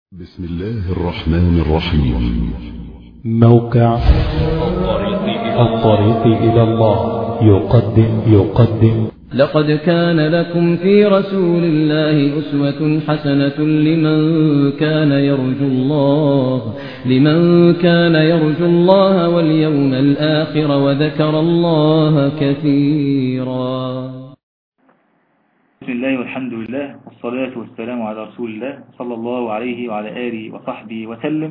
بسم الله الرحمن الرحيم موقع الطريق إلى الله يقدم يقدم لقد كان لكم في رسول الله أسوة حسنة لمن كان يرجو الله لمن كان يرجو الله واليوم الآخر وذكر الله كثيرا بسم الله والحمد لله والصلاة والسلام على رسول الله صلى الله عليه وعلى آله وصحبه وسلم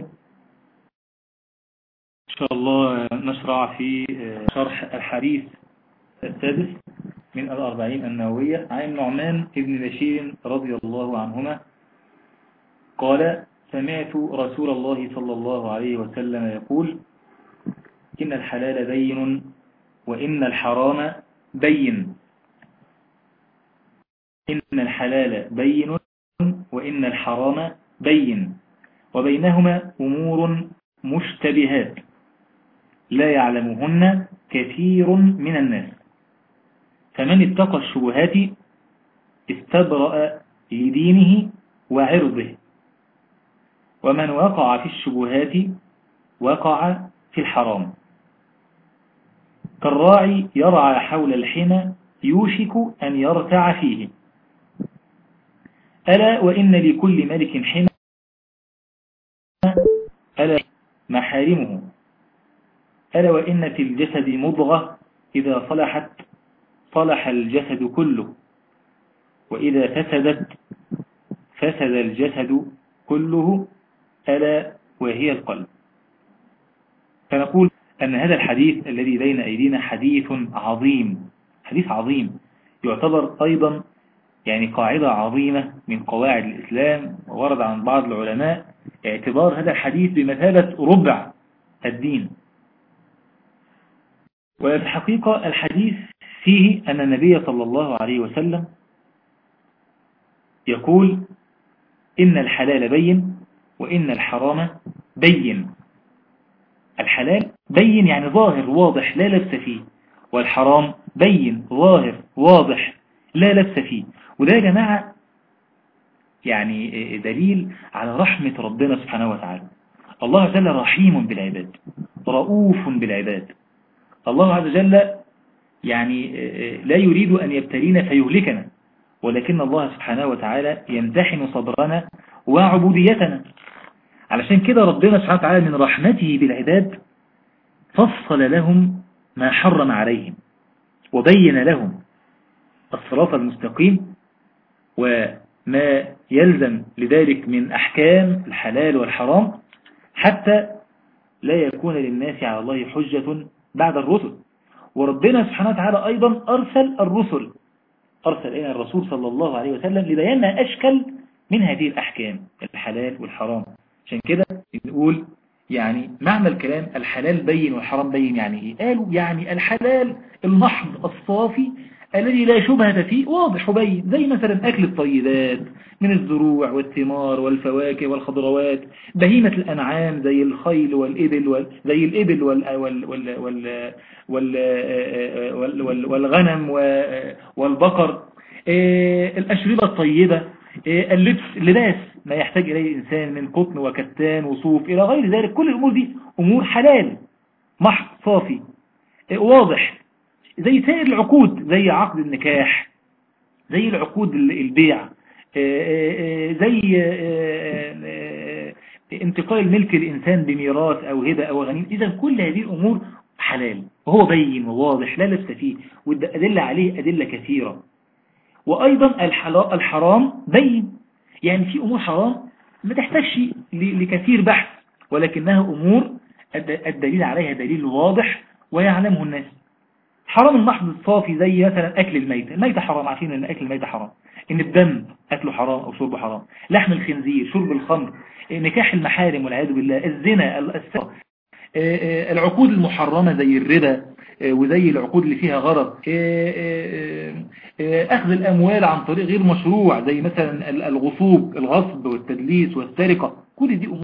إن شاء الله نشرع في شرح الحديث السادس من الأربعين النووية عن النعمان ابن بشير رضي الله عنهما قال سمعت رسول الله صلى الله عليه وسلم يقول إن الحلال بين وإن الحرام بين إن الحلال بين وإن الحرام بين وبينهما أمور مشتبهات لا يعلمهن كثير من الناس فمن اتقى الشبهات استبرأ لدينه وعرضه ومن وقع في الشبهات وقع في الحرام كالراعي يرعى حول الحمى يوشك أن يرتع فيه ألا وإن لكل ملك حمى ألا محارمه ألا وإن في الجسد مضغة إذا صلحت صلح الجسد كله وإذا فسدت فسد الجسد كله ألا وهي القلب فنقول أن هذا الحديث الذي بين أيدينا حديث عظيم حديث عظيم يعتبر أيضا يعني قاعدة عظيمة من قواعد الإسلام ورد عن بعض العلماء اعتبار هذا الحديث بمثابة ربع الدين وفي الحقيقة الحديث فيه أن النبي صلى الله عليه وسلم يقول إن الحلال بين وإن الحرام بين الحلال بين يعني ظاهر واضح لا لبس فيه والحرام بين ظاهر واضح لا لبس فيه وده يا جماعة يعني دليل على رحمة ربنا سبحانه وتعالى الله عز وجل رحيم بالعباد رؤوف بالعباد الله عز وجل يعني لا يريد أن يبتلينا فيهلكنا ولكن الله سبحانه وتعالى يمتحن صبرنا وعبوديتنا علشان كده ربنا سبحانه وتعالى من رحمته بالعباد فصل لهم ما حرم عليهم وبين لهم الصراط المستقيم وما يلزم لذلك من أحكام الحلال والحرام حتى لا يكون للناس على الله حجة بعد الرسل وربنا سبحانه وتعالى أيضا أرسل الرسل أرسل إلى الرسول صلى الله عليه وسلم لبيان ما أشكل من هذه الأحكام الحلال والحرام عشان كده نقول يعني معنى الكلام الحلال بين والحرام بين يعني إيه قالوا يعني الحلال المحض الصافي الذي لا شبهة فيه واضح وبين زي مثلا أكل الطيبات من الزروع والثمار والفواكه والخضروات بهيمة الأنعام زي الخيل والإبل وال... زي الإبل وال... وال... وال... وال... وال... وال... والغنم والبقر الأشربة الطيبة اللبس اللباس ما يحتاج إليه الإنسان من قطن وكتان وصوف إلى غير ذلك كل الأمور دي أمور حلال محض صافي واضح زي سائر العقود زي عقد النكاح زي العقود البيع زي انتقال الملك الإنسان بميراث أو هبة أو غنيمة إذا كل هذه الأمور حلال وهو بين وواضح لا لبس فيه والأدلة عليه أدلة كثيرة وأيضا الحرام بين يعني في أمور حرام ما تحتاجش لكثير بحث ولكنها أمور الدليل عليها دليل واضح ويعلمه الناس حرام المحض الصافي زي مثلا أكل الميتة الميتة حرام عارفين أن أكل الميتة حرام إن الدم أكله حرام أو شربه حرام لحم الخنزير شرب الخمر نكاح المحارم والعياذ بالله الزنا السرقة العقود المحرمة زي الربا وزي العقود اللي فيها غرض أخذ الأموال عن طريق غير مشروع زي مثلا الغصوب الغصب والتدليس والسرقة كل دي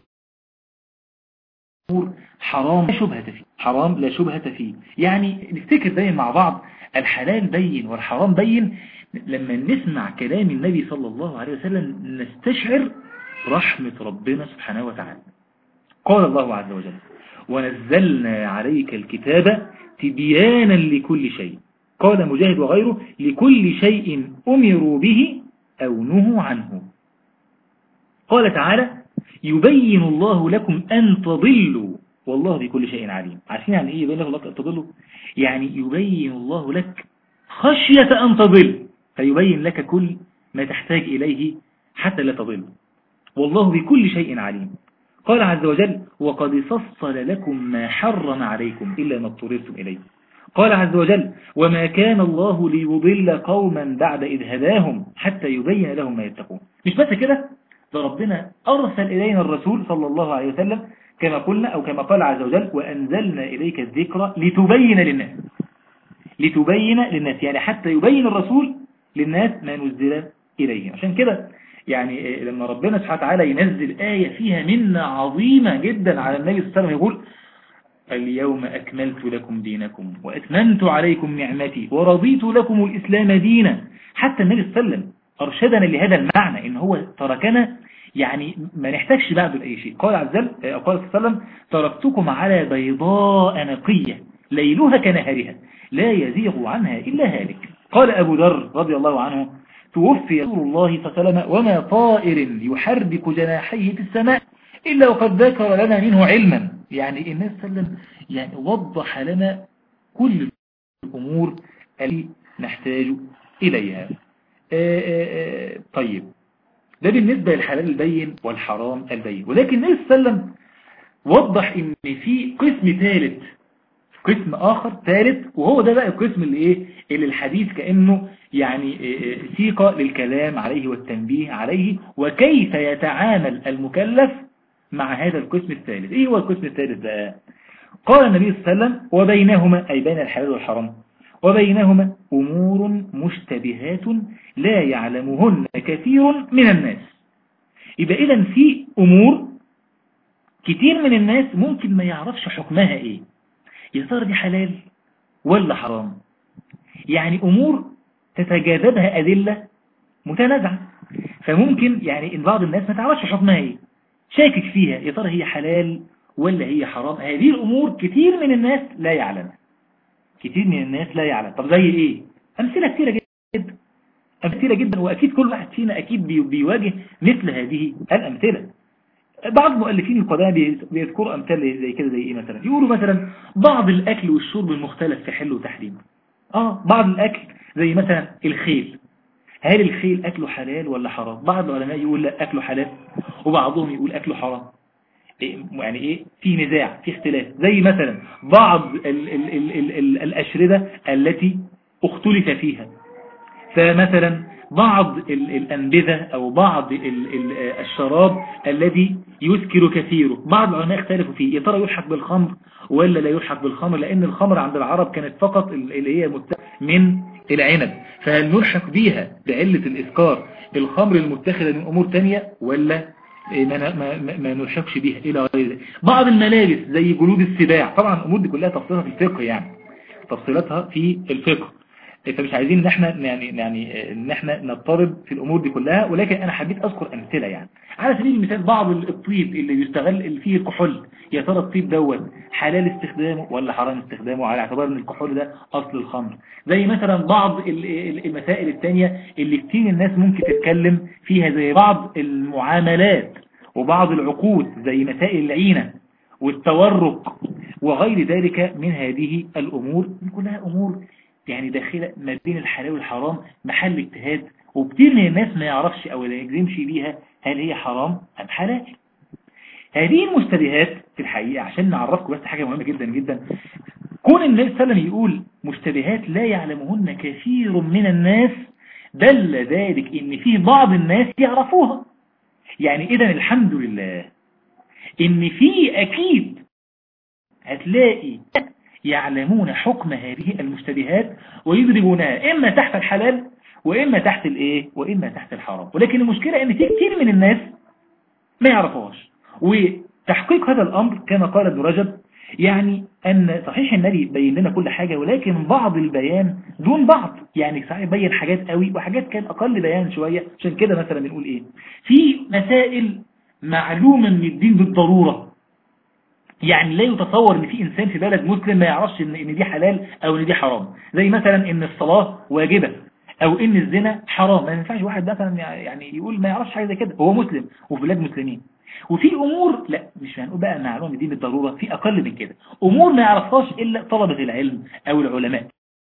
أمور حرام لا شبهة فيه حرام لا شبهة فيه يعني نفتكر دايما مع بعض الحلال بين والحرام بين لما نسمع كلام النبي صلى الله عليه وسلم نستشعر رحمة ربنا سبحانه وتعالى قال الله عز وجل ونزلنا عليك الكتاب تبيانا لكل شيء قال مجاهد وغيره لكل شيء أمروا به أو نهوا عنه قال تعالى يبين الله لكم أن تضلوا والله بكل شيء عليم عارفين يعني إيه يبين الله لك أن تضلوا يعني يبين الله لك خشية أن تضل فيبين لك كل ما تحتاج إليه حتى لا تضل والله بكل شيء عليم قال عز وجل وقد فصل لكم ما حرم عليكم إلا ما اضطررتم إليه قال عز وجل وما كان الله ليضل قوما بعد إذ هداهم حتى يبين لهم ما يتقون مش بس كده ده ربنا أرسل إلينا الرسول صلى الله عليه وسلم كما قلنا أو كما قال عز وجل وأنزلنا إليك الذكر لتبين للناس لتبين للناس يعني حتى يبين الرسول للناس ما نزل إليهم عشان كده يعني لما ربنا سبحانه وتعالى ينزل آية فيها منة عظيمة جدا على النبي صلى الله عليه وسلم يقول اليوم أكملت لكم دينكم وأتممت عليكم نعمتي ورضيت لكم الإسلام دينا حتى النبي صلى الله عليه وسلم أرشدنا لهذا المعنى إن هو تركنا يعني ما نحتاجش بعده لأي شيء قال عز وجل قال صلى الله عليه وسلم تركتكم على بيضاء نقية ليلها كنهارها لا يزيغ عنها إلا هالك قال أبو ذر رضي الله عنه توفي رسول الله صلى الله عليه وسلم وما طائر يحرك جناحيه في السماء إلا وقد ذكر لنا منه علما يعني الناس صلى الله عليه وسلم يعني وضح لنا كل الأمور التي نحتاج إليها آآ آآ طيب ده بالنسبة للحلال البين والحرام البين ولكن النبي صلى الله عليه وسلم وضح ان في قسم ثالث قسم آخر ثالث وهو ده بقى القسم اللي ايه اللي الحديث كأنه يعني سيقة للكلام عليه والتنبيه عليه وكيف يتعامل المكلف مع هذا القسم الثالث ايه هو القسم الثالث ده قال النبي صلى الله عليه وسلم وبينهما أي بين الحلال والحرام وبينهما أمور مشتبهات لا يعلمهن كثير من الناس يبقى إذا في أمور كتير من الناس ممكن ما يعرفش حكمها إيه يا ترى دي حلال ولا حرام يعني أمور تتجاذبها أدلة متنازعة فممكن يعني إن بعض الناس ما تعرفش حكمها إيه شاكك فيها يا ترى هي حلال ولا هي حرام هذه الأمور كتير من الناس لا يعلمها كتير من الناس لا يعلم طب زي ايه امثله كتيره جدا امثله جدا واكيد كل واحد فينا اكيد بيواجه مثل هذه الامثله بعض مؤلفين القدامى بيذكروا امثله زي كده زي ايه مثلا يقولوا مثلا بعض الاكل والشرب المختلف في حل وتحريم اه بعض الاكل زي مثلا الخيل هل الخيل اكله حلال ولا حرام بعض العلماء يقول لا اكله حلال وبعضهم يقول اكله حرام يعني ايه في نزاع في اختلاف زي مثلا بعض ال ال ال ال ال الأشربة التي اختلف فيها فمثلا بعض ال الأنبذة أو بعض ال ال الشراب الذي يسكر كثيره بعض العلماء اختلفوا فيه يا ترى يلحق بالخمر ولا لا يلحق بالخمر لأن الخمر عند العرب كانت فقط اللي هي من العنب فهل نلحق بيها بعلة الإسكار الخمر المتخذة من أمور تانية ولا ما, ما, ما نلحقش بيها إلى غير ذلك بعض الملابس زي جلود السباع طبعا الأمور دي كلها تفصيلها في الفقه يعني تفصيلاتها في الفقه فمش عايزين ان احنا يعني يعني ان احنا نضطرب في الامور دي كلها ولكن انا حبيت اذكر امثله يعني على سبيل المثال بعض الطيب اللي بيستغل اللي فيه الكحول يا ترى الطيب دوت حلال استخدامه ولا حرام استخدامه على اعتبار ان الكحول ده اصل الخمر زي مثلا بعض المسائل التانية اللي كتير الناس ممكن تتكلم فيها زي بعض المعاملات وبعض العقود زي مسائل العينة والتورق وغير ذلك من هذه الأمور دي كلها أمور يعني داخلة ما بين الحلال والحرام محل اجتهاد وكتير من الناس ما يعرفش أو لا يجزمش بيها هل هي حرام أم حلال هذه المشتبهات في الحقيقة عشان نعرفكم بس حاجة مهمة جدا جدا كون النبي صلى الله عليه وسلم يقول مشتبهات لا يعلمهن كثير من الناس دل ذلك ان في بعض الناس يعرفوها يعني اذا الحمد لله ان في اكيد هتلاقي يعلمون حكم هذه المشتبهات ويضربونها اما تحت الحلال واما تحت الايه واما تحت الحرام ولكن المشكلة ان في كثير من الناس ما يعرفوهاش وتحقيق هذا الامر كما قال ابن رجب يعني أن صحيح النبي بين لنا كل حاجة ولكن بعض البيان دون بعض يعني صحيح بين حاجات قوي وحاجات كان أقل بيان شوية عشان كده مثلا بنقول إيه في مسائل معلومة من الدين بالضرورة يعني لا يتصور ان في انسان في بلد مسلم ما يعرفش ان إن دي حلال او ان دي حرام زي مثلا ان الصلاة واجبة او ان الزنا حرام ما ينفعش واحد مثلا يعني يقول ما يعرفش حاجة زي كده هو مسلم وفي بلاد مسلمين وفي امور لا مش هنقول بقى معلومة دي بالضرورة في اقل من كده امور ما يعرفهاش الا طلبة العلم او العلماء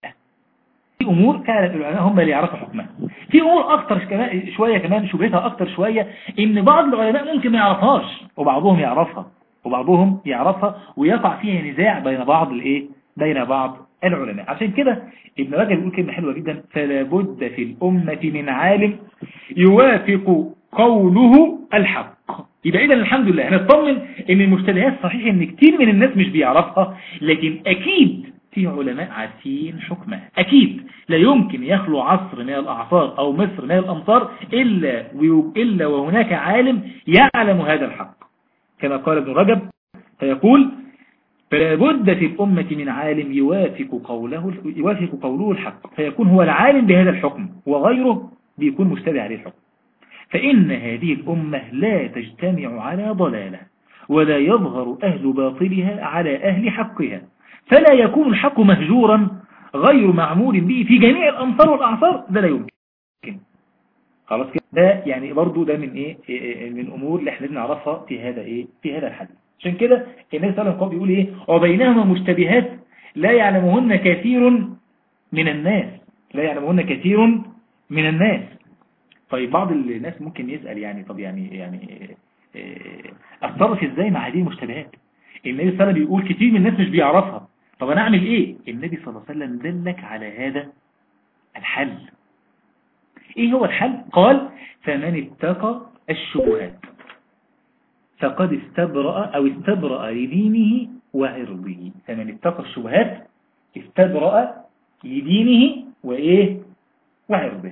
في امور كان العلماء هم اللي يعرفوا حكمها في امور اكتر كمان شوية كمان شبهتها اكتر شوية ان بعض العلماء ممكن ما يعرفهاش وبعضهم يعرفها وبعضهم يعرفها ويقع فيها نزاع بين بعض الايه بين بعض العلماء عشان كده ابن رجب بيقول كلمة حلوة جدا فلا بد في الأمة من عالم يوافق قوله الحق يبقى إذا الحمد لله هنطمن ان المشتبهات صحيح ان كتير من الناس مش بيعرفها لكن اكيد في علماء عارفين حكمها أكيد لا يمكن يخلو عصر من الأعصار أو مصر من الأمصار إلا, إلا وهناك عالم يعلم هذا الحق كما قال ابن رجب فيقول فلا بد في الأمة من عالم يوافق قوله يوافق قوله الحق فيكون هو العالم بهذا الحكم وغيره بيكون مشتبه عليه الحكم فإن هذه الأمة لا تجتمع على ضلالة ولا يظهر أهل باطلها على أهل حقها فلا يكون الحق مهجورا غير معمول به في جميع الأمصار والأعصار ده لا يمكن خلاص كده ده يعني برضو ده من ايه من امور اللي احنا نعرفها في هذا ايه في هذا الحديث عشان كده النبي صلى الله عليه وسلم بيقول ايه وبينهما مشتبهات لا يعلمهن كثير من الناس لا يعلمهن كثير من الناس طيب بعض الناس ممكن يسأل يعني طب يعني يعني اتصرف ازاي مع هذه المشتبهات النبي صلى الله عليه وسلم بيقول كتير من الناس مش بيعرفها طب انا اعمل ايه النبي صلى الله عليه وسلم دلك على هذا الحل ايه هو الحل قال فمن اتقى الشبهات فقد استبرأ او استبرأ لدينه وعرضه فمن اتقى الشبهات استبرأ لدينه وايه وعرضه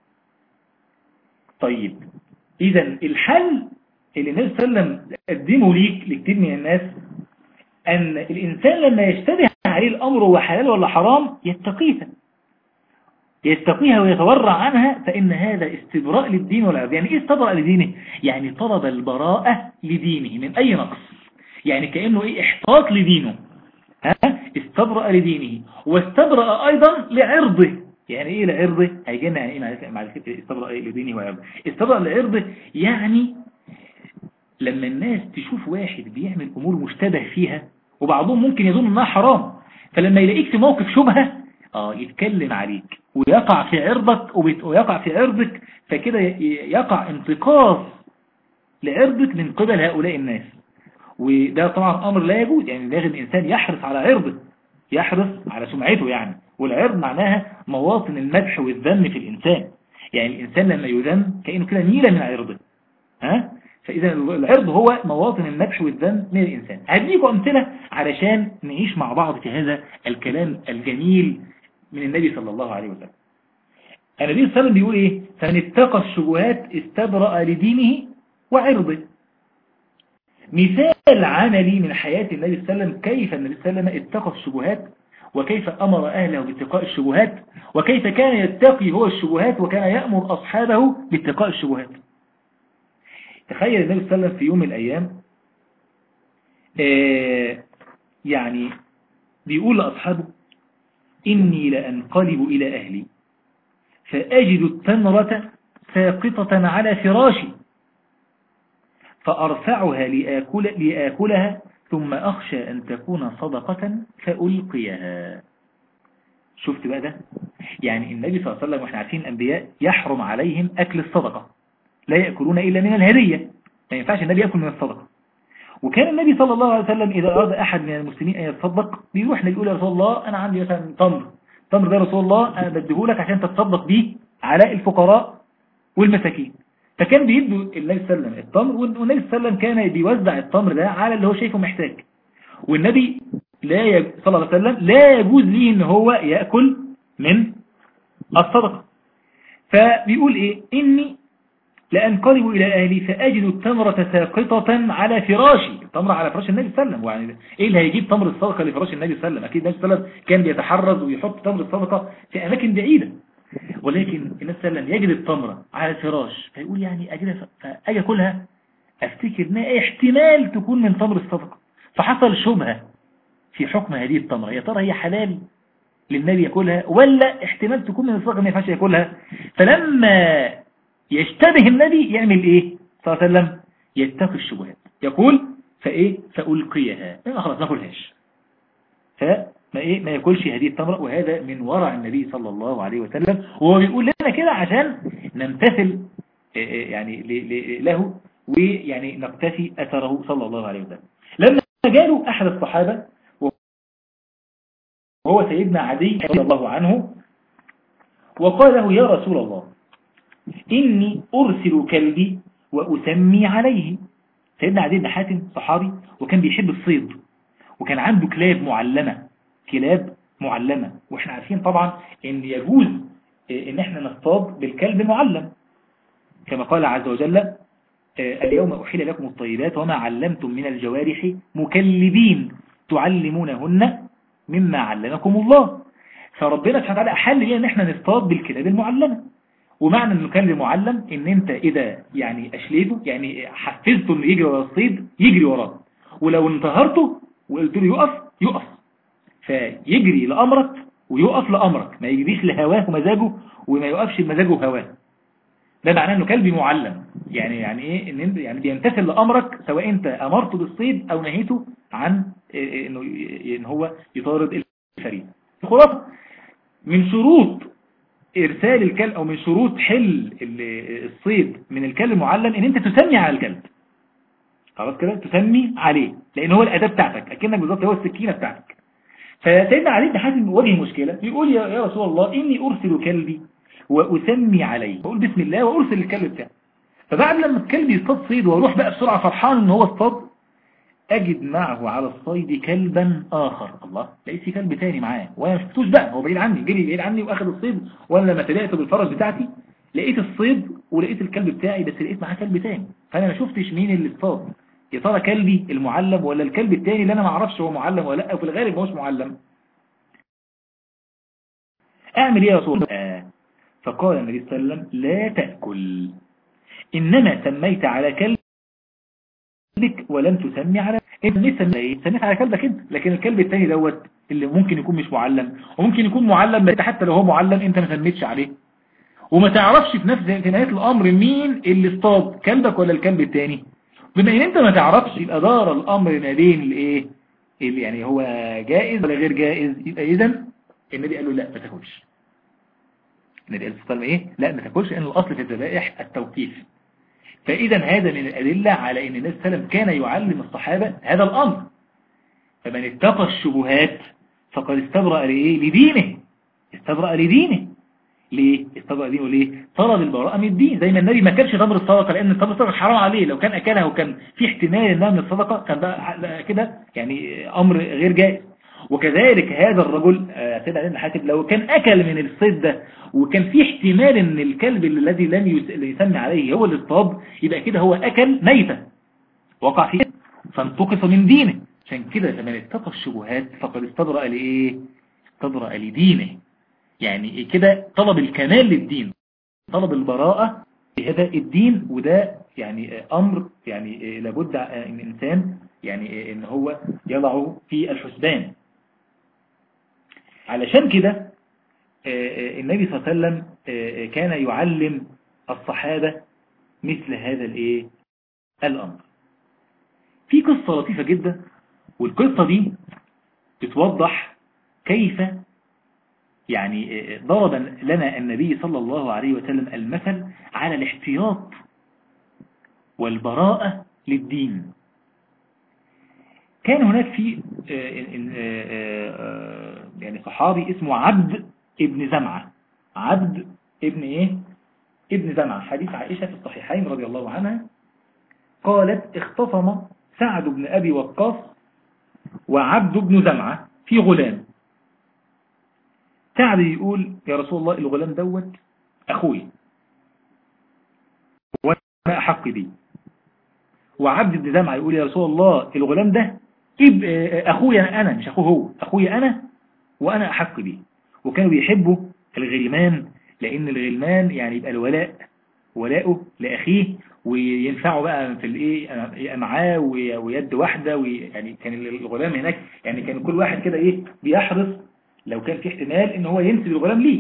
طيب اذا الحل اللي النبي صلى الله عليه وسلم قدمه ليك لكتير من الناس ان الانسان لما يشتبه عليه الامر هو حلال ولا حرام يتقيها يتقيها ويتورع عنها فإن هذا استبراء للدين والعرض يعني إيه استبراء لدينه؟ يعني طلب البراءة لدينه من أي نقص يعني كأنه إيه احتاط لدينه ها؟ استبرأ لدينه واستبرأ أيضا لعرضه يعني إيه لعرضه؟ هيجينا يعني إيه مع الكتب استبرأ إيه لدينه وعرضه استبرأ لعرضه يعني لما الناس تشوف واحد بيعمل أمور مشتبه فيها وبعضهم ممكن يظن أنها حرام فلما يلاقيك في موقف شبهة آه يتكلم عليك ويقع في عرضك ويقع في عرضك فكده يقع انتقاص لعرضك من قبل هؤلاء الناس وده طبعا أمر لا يجوز يعني لازم الإنسان يحرص على عرضه يحرص على سمعته يعني والعرض معناها مواطن المدح والذم في الإنسان يعني الإنسان لما يذم كأنه كده نيلة من عرضه ها فإذا العرض هو مواطن المدح والذم من الإنسان هديكم أمثلة علشان نعيش مع بعض في هذا الكلام الجميل من النبي صلى الله عليه وسلم النبي صلى الله عليه وسلم بيقول ايه فمن اتقى الشبهات استبرأ لدينه وعرضه مثال عملي من حياة النبي صلى الله عليه وسلم كيف النبي صلى الله عليه وسلم اتقى الشبهات وكيف أمر أهله باتقاء الشبهات وكيف كان يتقي هو الشبهات وكان يأمر أصحابه باتقاء الشبهات تخيل النبي صلى الله عليه وسلم في يوم من الأيام آه يعني بيقول لأصحابه إني لأنقلب إلى أهلي فأجد التمرة ساقطة على فراشي فأرفعها لآكل لآكلها ثم أخشى أن تكون صدقة فألقيها شفت بقى ده يعني النبي صلى الله عليه وسلم واحنا عارفين الأنبياء يحرم عليهم أكل الصدقة لا يأكلون إلا من الهدية ما ينفعش النبي يأكل من الصدقة وكان النبي صلى الله عليه وسلم إذا أراد أحد من المسلمين أن يتصدق بيروح يقول يا رسول الله أنا عندي مثلا تمر تمر ده رسول الله أنا بديه لك عشان تتصدق بيه على الفقراء والمساكين فكان بيدوا النبي صلى الله عليه وسلم التمر والنبي صلى الله عليه وسلم كان بيوزع التمر ده على اللي هو شايفه محتاج والنبي لا يج... صلى الله عليه وسلم لا يجوز ليه ان هو يأكل من الصدقة فبيقول ايه اني لأنقلب إلى أهلي فأجد التمرة ساقطة على فراشي التمرة على فراش النبي صلى الله عليه وسلم يعني إيه اللي هيجيب تمر الصدقة لفراش النبي صلى الله عليه وسلم أكيد النبي صلى الله عليه وسلم كان بيتحرز ويحط تمر الصدقة في أماكن بعيدة ولكن النبي صلى الله عليه وسلم يجد التمرة على الفراش فيقول يعني أجدها فأجي أكلها افتكر انها احتمال تكون من تمر الصدقة فحصل شبهة في حكم هذه التمرة يا ترى هي حلال للنبي ياكلها ولا احتمال تكون من الصدقة ما ينفعش ياكلها فلما يشتبه النبي يعمل ايه صلى الله عليه وسلم يتقي الشبهات يقول فايه فألقيها ما خلاص ما اكلهاش فما ايه ما ياكلش هذه التمرة وهذا من ورع النبي صلى الله عليه وسلم وهو بيقول لنا كده عشان نمتثل يعني له ويعني نقتفي أثره صلى الله عليه وسلم لما جاله أحد الصحابة وهو سيدنا عدي رضي الله عنه وقال له يا رسول الله إني أرسل كلبي وأسمي عليه سيدنا عدي بن حاتم صحابي وكان بيحب الصيد وكان عنده كلاب معلمة كلاب معلمة واحنا عارفين طبعا ان يجوز ان احنا نصطاد بالكلب المعلم كما قال عز وجل اليوم أحل لكم الطيبات وما علمتم من الجوارح مكلبين تعلمونهن مما علمكم الله فربنا سبحانه وتعالى أحل لنا ان احنا نصطاد بالكلاب المعلمة ومعنى انه كلب معلم ان انت اذا يعني اشليته يعني حفزته انه يجري ورا الصيد يجري وراه ولو انتهرته وقلت له يقف يقف فيجري لأمرك ويقف لأمرك ما يجريش لهواه ومزاجه وما يقفش بمزاجه وهواه ده معناه انه كلب معلم يعني يعني ايه ان انت يعني بيمتثل لامرك سواء انت امرته بالصيد او نهيته عن انه ان هو يطارد الفريق الخلاصه من شروط ارسال الكلب او من شروط حل الصيد من الكلب المعلم ان انت تسمي على الكلب خلاص كده تسمي عليه لان هو الاداه بتاعتك اكنك بالظبط هو السكينه بتاعتك فسيدنا علي بن حاتم واجه مشكله بيقول يا يا رسول الله اني ارسل كلبي وأسمي عليه بقول بسم الله وأرسل الكلب بتاعه فبعد لما الكلب يصطاد صيد واروح بقى بسرعة فرحان ان هو اصطاد اجد معه على الصيد كلبا اخر الله لقيت في كلب تاني معاه وانا ما شفتوش بقى هو بعيد عني جري بعيد عني واخد الصيد وانا لما تبعته بالفرس بتاعتي لقيت الصيد ولقيت الكلب بتاعي بس لقيت معاه كلب تاني فانا ما شفتش مين اللي اصطاد يا ترى كلبي المعلم ولا الكلب التاني اللي انا ما اعرفش هو معلم ولا لا وفي الغالب ما هوش معلم اعمل ايه يا رسول الله آه فقال النبي صلى الله عليه وسلم لا تأكل إنما سميت على كلبك ولم تسمي على انت ليه سميت سميت على كلبك انت لكن الكلب الثاني دوت اللي ممكن يكون مش معلم وممكن يكون معلم بس حتى لو هو معلم انت ما سميتش عليه وما تعرفش في نفس في نهاية الامر مين اللي اصطاد كلبك ولا الكلب الثاني بما ان انت ما تعرفش يبقى دار الامر ما بين الايه اللي يعني هو جائز ولا غير جائز يبقى اذا النبي قال له لا ما تاكلش النبي عليه الصلاة ايه لا ما تاكلش ان الاصل في الذبائح التوقيف فاذا هذا من الادله على ان النبي صلى الله عليه وسلم كان يعلم الصحابه هذا الامر فمن اتقى الشبهات فقد استبرأ لايه لدينه استبرأ لدينه ليه استبرأ دينه ليه طلب البراءة من الدين زي ما النبي ما كانش تمر الصدقه لان تمر الصدقه حرام عليه لو كان اكلها وكان في احتمال انها من الصدقه كان ده كده يعني امر غير جائز وكذلك هذا الرجل سيدنا علي بن حاتم لو كان أكل من الصيد ده وكان في احتمال ان الكلب الذي لم يسمي عليه هو اللي اصطاد يبقى كده هو أكل ميتة وقع فيه فانتقص من دينه عشان كده لما اتقى الشبهات فقد استبرأ لإيه استبرأ لدينه يعني كده طلب الكمال للدين طلب البراءة بهذا الدين وده يعني أمر يعني لابد ان الإنسان يعني ان هو يضعه في الحسبان علشان كده النبي صلى الله عليه وسلم كان يعلم الصحابة مثل هذا الايه الامر في قصة لطيفة جدا والقصة دي بتوضح كيف يعني ضرب لنا النبي صلى الله عليه وسلم المثل على الاحتياط والبراءة للدين كان هناك في يعني صحابي اسمه عبد ابن زمعة عبد ابن ايه ابن زمعة حديث عائشة في الصحيحين رضي الله عنها قالت اختصم سعد بن أبي وقاص وعبد بن زمعة في غلام سعد يقول يا رسول الله الغلام دوت أخوي وأنا أحق بي وعبد بن زمعة يقول يا رسول الله الغلام ده أخويا أنا مش أخوه هو أخويا أنا وأنا أحق بيه وكانوا بيحبوا الغلمان لأن الغلمان يعني يبقى الولاء ولاؤه لأخيه وينفعوا بقى في الايه معاه ويد واحدة يعني كان الغلام هناك يعني كان كل واحد كده ايه بيحرص لو كان في احتمال ان هو ينسب الغلام ليه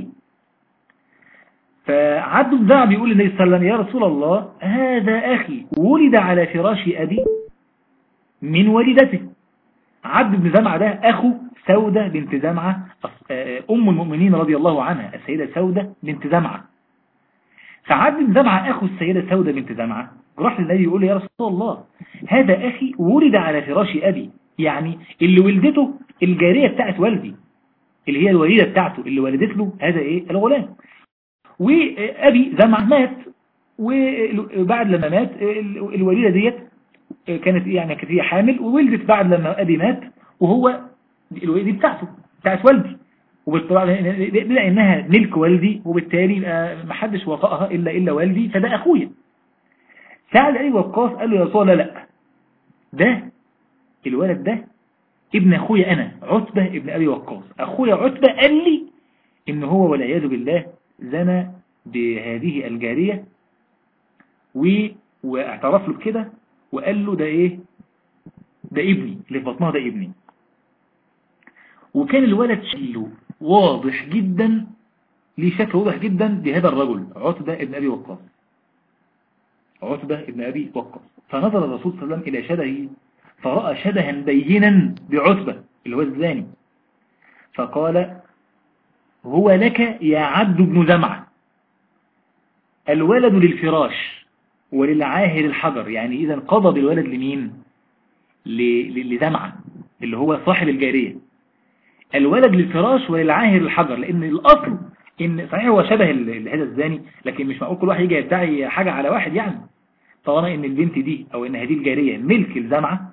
فعبد الزعب بيقول للنبي صلى الله عليه وسلم يا رسول الله هذا أخي ولد على فراش أبي من والدته عبد بن زمعة ده أخو سودة بنت زمعة أم المؤمنين رضي الله عنها السيدة سودة بنت زمعة فعبد بن زمعة أخو السيدة سودة بنت زمعة راح للنبي يقول له يا رسول الله هذا أخي ولد على فراش أبي يعني اللي ولدته الجارية بتاعت والدي اللي هي الوليدة بتاعته اللي ولدت له هذا إيه الغلام وأبي زمع مات وبعد لما مات الوليدة ديت كانت يعني كانت هي حامل وولدت بعد لما أبي مات وهو الوليدة بتاعته بتاعت والدي وبالطبع بما انها ملك والدي وبالتالي ما حدش وطأها الا الا والدي فده اخويا سعد علي وقاص قال له يا رسول الله لا ده الولد ده ابن اخويا انا عتبة ابن ابي وقاص اخويا عتبة قال لي ان هو والعياذ بالله زنى بهذه الجارية واعترف له بكده وقال له ده ايه ده ابني اللي في بطنها ده ابني وكان الولد شكله واضح جدا ليه شكل واضح جدا بهذا الرجل عتبة ابن أبي وقاص عتبة ابن أبي وقاص فنظر الرسول صلى الله عليه وسلم إلى شبهه فرأى شبها بينا بعتبة اللي هو الزاني فقال هو لك يا عبد بن زمعة الولد للفراش وللعاهر الحجر يعني إذا قضى بالولد لمين لزمعة اللي هو صاحب الجارية الولد للفراش وللعاهر الحجر لأن الأصل إن صحيح هو شبه هذا الزاني لكن مش معقول كل واحد يجي يدعي حاجة على واحد يعني طالما إن البنت دي أو إن هذه الجارية ملك لزمعة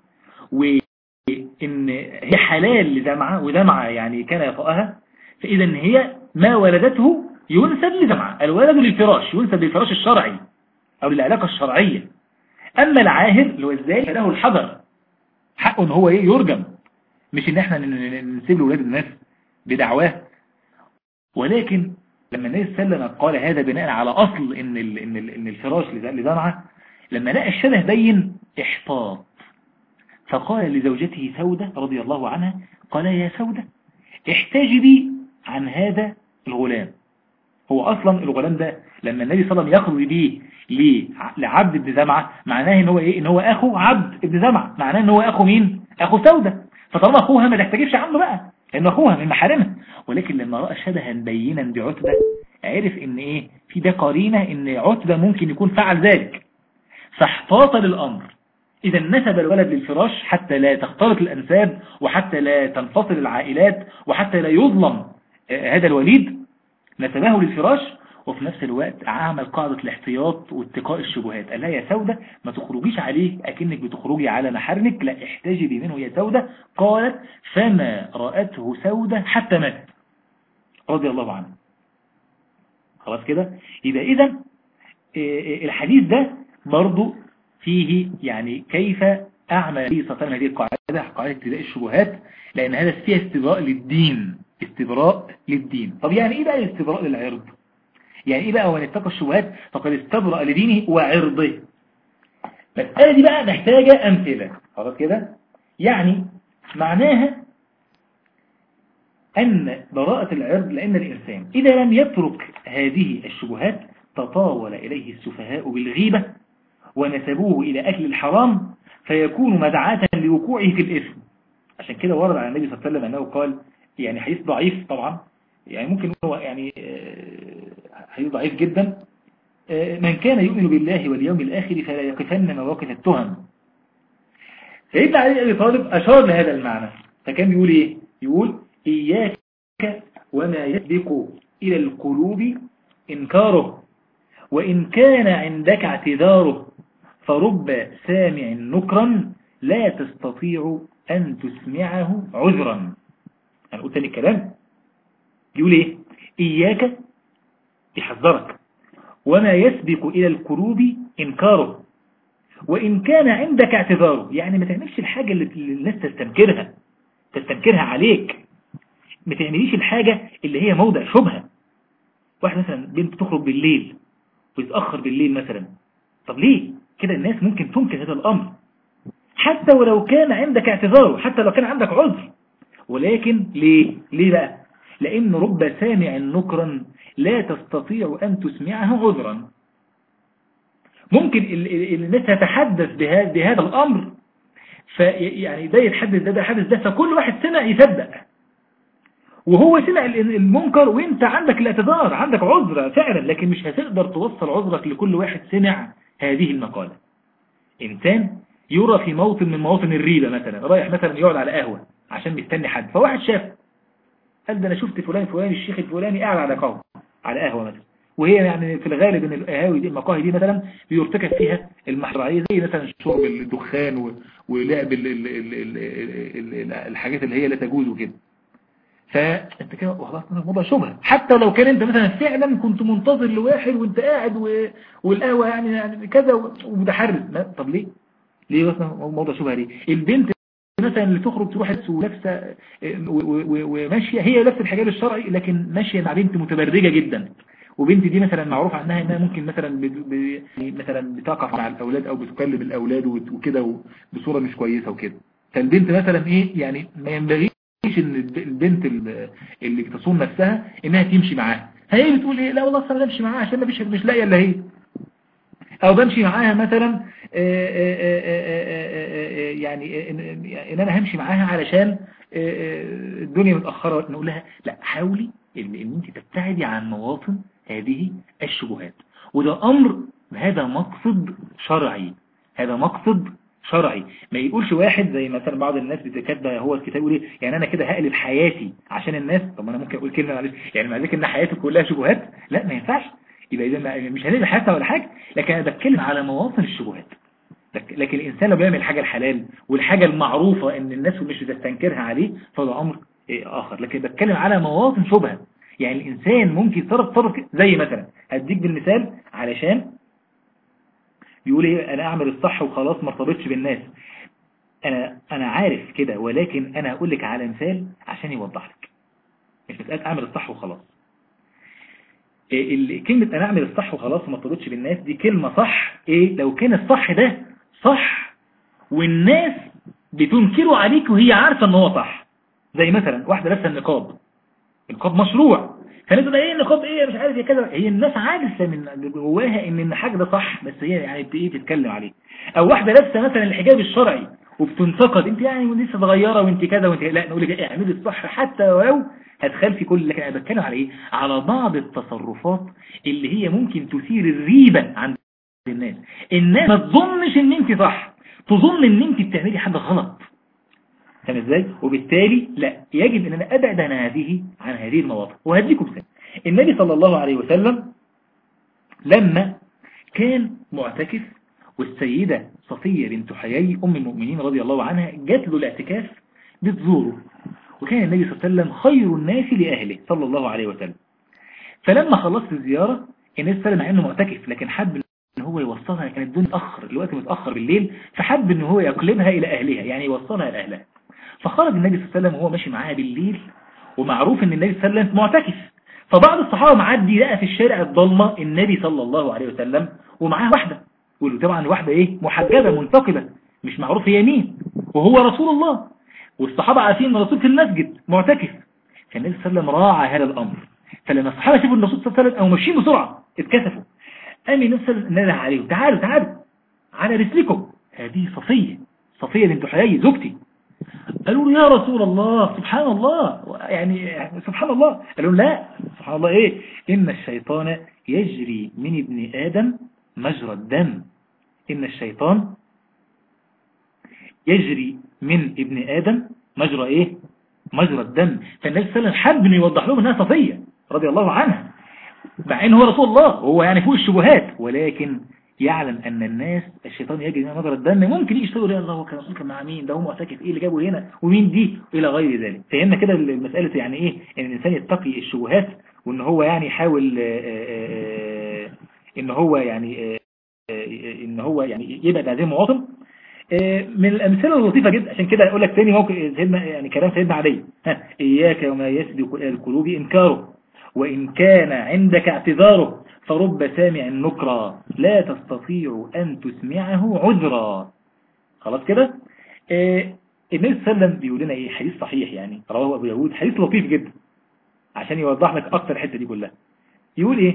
وإن هي حلال لزمعة وزمعة يعني كان يطأها فإذا هي ما ولدته ينسب لزمعة الولد للفراش ينسب للفراش الشرعي أو للعلاقة الشرعية أما العاهر اللي هو الزاني فله الحجر حقه إن هو إيه يرجم مش ان احنا نسيب له ولاد الناس بدعواه ولكن لما النبي صلى الله عليه وسلم قال هذا بناء على اصل ان ال ان ال ان الفراش لزمعه لما لقى الشبه بين احتاط فقال لزوجته سودة رضي الله عنها قال يا سودة احتجبي عن هذا الغلام هو اصلا الغلام ده لما النبي صلى الله عليه وسلم يخرج بيه لعبد بن زمعة معناه ان هو ايه ان هو اخو عبد بن زمعة معناه ان هو اخو مين اخو سودة فطالما اخوها ما تحتجبش عنه بقى لان اخوها من محارمها ولكن لما رأى شبها بينا بعتبة عرف ان ايه في ده قرينة ان عتبة ممكن يكون فعل ذلك فاحتاط للامر اذا نسب الولد للفراش حتى لا تختلط الانساب وحتى لا تنفصل العائلات وحتى لا يظلم هذا الوليد نسبه للفراش وفي نفس الوقت عمل قاعدة الاحتياط واتقاء الشبهات قال لها يا سودة ما تخرجيش عليه أكنك بتخرجي على محارمك لا احتجبي منه يا سودة قالت فما رأته سودة حتى مات رضي الله عنه خلاص كده يبقى إذا الحديث ده برضو فيه يعني كيف أعمل النبي صلى الله عليه وسلم هذه القاعدة قاعدة ابتداء الشبهات لأن هذا فيها استبراء للدين استبراء للدين طب يعني إيه بقى الاستبراء للعرض يعني ايه بقى هو اتقى الشبهات فقد استبرأ لدينه وعرضه المسألة دي بقى محتاجة أمثلة خلاص كده يعني معناها أن براءة العرض لأن الإنسان إذا لم يترك هذه الشبهات تطاول إليه السفهاء بالغيبة ونسبوه إلى أكل الحرام فيكون مدعاة لوقوعه في الإثم عشان كده ورد على النبي صلى الله عليه وسلم أنه قال يعني حديث ضعيف طبعا يعني ممكن هو يعني حديث ضعيف جدا من كان يؤمن بالله واليوم الآخر فلا يقفن مواقف التهم سيدنا علي أبي طالب أشار لهذا المعنى فكان بيقول إيه يقول إياك وما يسبق إلى القلوب إنكاره وإن كان عندك اعتذاره فرب سامع نكرا لا تستطيع أن تسمعه عذرا هنقول تاني الكلام يقول إيه إياك يحذرك وما يسبق إلى القلوب إنكاره وإن كان عندك اعتذاره يعني ما تعملش الحاجة اللي الناس تستنكرها تستنكرها عليك ما تعمليش الحاجة اللي هي موضع شبهة واحد مثلا بنت تخرج بالليل ويتأخر بالليل مثلا طب ليه كده الناس ممكن تنكر هذا الأمر حتى ولو كان عندك اعتذار حتى لو كان عندك عذر ولكن ليه ليه بقى لأن رب سامع نكرا لا تستطيع أن تسمعه عذرا ممكن الناس تتحدث بهذا الأمر فيعني ده يتحدث ده ده حدث ده فكل واحد سمع يصدق وهو سمع المنكر وانت عندك الاعتذار عندك عذر فعلا لكن مش هتقدر توصل عذرك لكل واحد سمع هذه المقالة إنسان يرى في موطن من مواطن الريبة مثلا رايح مثلا يقعد على قهوة عشان بيستني حد فواحد شاف قال ده انا شفت فلان فلان الشيخ الفلاني قاعد على قهوة على قهوة مثلا وهي يعني في الغالب ان القهاوي دي المقاهي دي مثلا بيرتكب فيها المحرعية زي مثلا شرب الدخان ولعب ال ال ال ال الحاجات اللي هي لا تجوز وكده فانت كده وخلاص الموضوع شبهه حتى لو كان انت مثلا فعلا كنت منتظر لواحد وانت قاعد و... والقهوه يعني, يعني كذا ومتحرز طب ليه ليه مثلا موضوع شبهه ليه البنت مثلا اللي تخرج تروح ولابسه وماشيه هي لابسه الحجاب الشرعي لكن ماشيه مع بنت متبرجه جدا وبنت دي مثلا معروف عنها انها ممكن مثلا ب... ب... مثلا بتقف مع الاولاد او بتكلم الاولاد وكده بصوره مش كويسه وكده فالبنت مثلا ايه يعني ما ينبغيش ان البنت اللي بتصون نفسها انها تمشي معاها هي بتقول ايه لا والله انا بمشي معاها عشان ما فيش مش لاقيه الا هي او بمشي معاها مثلا يعني ان انا همشي معاها علشان الدنيا متأخرة نقول لها لا حاولي ان انت تبتعدي عن مواطن هذه الشبهات وده امر هذا مقصد شرعي هذا مقصد شرعي ما يقولش واحد زي مثلا بعض الناس بتكتب هو الكتاب يقول ايه يعني انا كده هقلب حياتي عشان الناس طب انا ممكن اقول كلمه معلش يعني مع ذلك ان حياتي كلها شبهات لا ما ينفعش يبقى اذا مش هنقلب حياتها ولا حاجه لكن انا بتكلم على مواطن الشبهات لكن الانسان لو بيعمل الحاجه الحلال والحاجه المعروفه ان الناس مش بتستنكرها عليه فده امر اخر لكن بتكلم على مواطن شبهه يعني الانسان ممكن يتصرف تصرف زي مثلا هديك بالمثال علشان بيقول ايه انا اعمل الصح وخلاص ما ارتبطش بالناس انا انا عارف كده ولكن انا هقول لك على مثال عشان يوضح لك مش مساله اعمل الصح وخلاص إيه كلمة انا اعمل الصح وخلاص وما ارتبطش بالناس دي كلمة صح ايه لو كان الصح ده صح والناس بتنكره عليك وهي عارفة ان هو صح زي مثلا واحدة لابسه النقاب النقاب مشروع فالناس ده ايه النقاب ايه مش عارف ايه كذا هي الناس عارفه من جواها ان الحاجه ده صح بس هي يعني ايه تتكلم عليه او واحده لابسه مثلا الحجاب الشرعي وبتنتقد انت يعني لسه صغيره وانت كذا وانت لا نقول لك ايه اعملي الصح حتى ولو هتخالفي كل لكن انا بتكلم على ايه على بعض التصرفات اللي هي ممكن تثير الريبه عند الناس الناس ما تظنش ان انت صح تظن ان انت بتعملي حاجه غلط فاهم ازاي وبالتالي لا يجب ان انا ابعد عن هذه عن هذه المواقف وهديكم مثال النبي صلى الله عليه وسلم لما كان معتكف والسيدة صفية بنت حيي أم المؤمنين رضي الله عنها جات له الاعتكاف بتزوره وكان النبي صلى الله عليه وسلم خير الناس لأهله صلى الله عليه وسلم فلما خلصت الزيارة النبي صلى الله عليه وسلم مع انه معتكف لكن حب ان هو يوصلها كانت الدنيا متأخر الوقت متأخر بالليل فحب ان هو يقلبها الى اهلها يعني يوصلها لاهلها فخرج النبي صلى الله عليه وسلم وهو ماشي معاها بالليل ومعروف ان النبي صلى الله عليه وسلم معتكف فبعض الصحابة معدي لقى في الشارع الضلمة النبي صلى الله عليه وسلم ومعاه واحدة واللي طبعا الواحدة ايه محجبة منتقبة مش معروف هي مين وهو رسول الله والصحابة عارفين ان الرسول في المسجد معتكف فالنبي صلى الله عليه وسلم راعى هذا الامر فلما الصحابة شافوا الرسول صلى الله عليه وسلم او ماشيين بسرعة اتكسفوا قام النبي صلى الله عليه وسلم نده عليهم تعالوا تعالوا على رسلكم هذه صفية صفية بنت حيي زوجتي قالوا له يا رسول الله سبحان الله يعني سبحان الله قالوا لا سبحان الله ايه ان الشيطان يجري من ابن ادم مجرى الدم ان الشيطان يجري من ابن ادم مجرى ايه مجرى الدم فالنبي صلى الله عليه وسلم حب انه يوضح لهم انها صفيه رضي الله عنها مع ان هو رسول الله هو يعني فوق الشبهات ولكن يعلم ان الناس الشيطان يجري من مجرى الدم ممكن يجي يقول يا الله هو كان رسول كان مع مين ده هو معتكف ايه اللي جابه هنا ومين دي الى غير ذلك فهمنا كده المساله يعني ايه ان الانسان يتقي الشبهات وان هو يعني يحاول ان هو يعني ان هو يعني يبعد عن هذه المواطن من الامثله اللطيفه جدا عشان كده اقول لك ثاني موقف سيدنا يعني كلام سيدنا علي ها اياك وما يسبق الى القلوب انكاره وإن كان عندك اعتذاره فرب سامع نكرا لا تستطيع أن تسمعه عذرا خلاص كده آه النبي صلى الله عليه وسلم بيقول لنا ايه حديث صحيح يعني رواه ابو داود حديث لطيف جدا عشان يوضح لك اكتر الحته دي كلها يقول ايه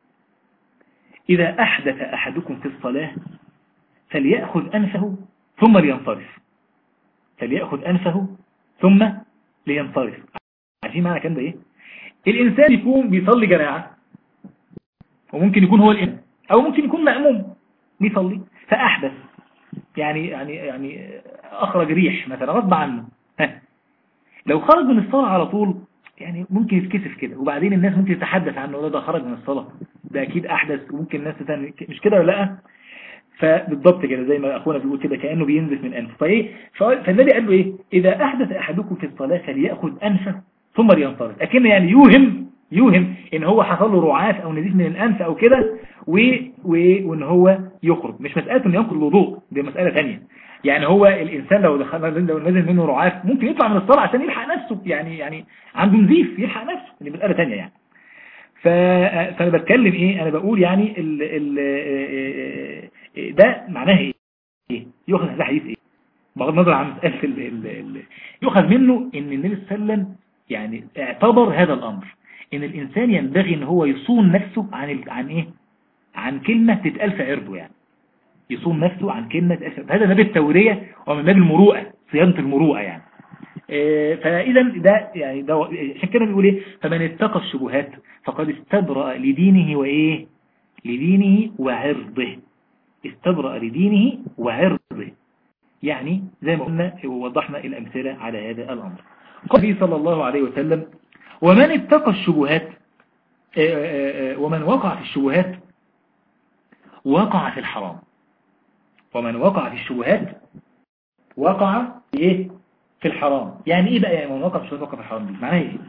اذا احدث احدكم في الصلاه فليأخذ انفه ثم لينصرف فليأخذ انفه ثم لينصرف عارفين معنى كان ده ايه الانسان يكون بيصلي جماعه وممكن يكون هو الامام او ممكن يكون مأموم بيصلي فاحدث يعني يعني يعني اخرج ريح مثلا غصب عنه ها. لو خرج من الصلاة على طول يعني ممكن يتكسف كده وبعدين الناس ممكن تتحدث عنه ده خرج من الصلاة ده اكيد احدث وممكن الناس تتن... مش كده ولا لا فبالضبط كده زي ما اخونا بيقول كده كانه بينزف من انفه فايه فالنبي قال له ايه اذا احدث احدكم في الصلاه فليأخذ انفه ثم لينصرف اكن يعني يوهم يوهم ان هو حصل له رعاف او نزيف من الانف او كده و... و... وان هو يخرج مش مسألة انه ينقض الوضوء دي مسألة ثانيه يعني هو الانسان لو دخل لو نزل منه رعاف ممكن يطلع من الصلاة عشان يلحق نفسه يعني يعني عنده نزيف يلحق نفسه دي مسألة ثانيه يعني ف... فانا بتكلم ايه انا بقول يعني ال... ال... ده معناها ايه ايه يؤخذ ده حديث ايه بغض النظر عن مسألة ال... ال... ال... يؤخذ منه ان النبي صلى الله عليه وسلم يعني اعتبر هذا الامر ان الانسان ينبغي ان هو يصون نفسه عن ال... عن ايه عن كلمة تتقال في عرضه يعني يصون نفسه عن كلمة تتقال هذا باب التورية ومن باب المروءة صيانة المروءة يعني إيه فاذا ده يعني ده عشان كده بيقول ايه فمن اتقى الشبهات فقد استبرأ لدينه وايه لدينه وعرضه استبرأ لدينه وعرضه يعني زي ما قلنا ووضحنا الامثلة على هذا الامر قال صلى الله عليه وسلم ومن اتقى الشبهات ومن وقع في الشبهات وقع في الحرام ومن وقع في الشبهات وقع في ايه في الحرام يعني ايه بقى يعني من وقع في الشبهات وقع في الحرام دي معناها ايه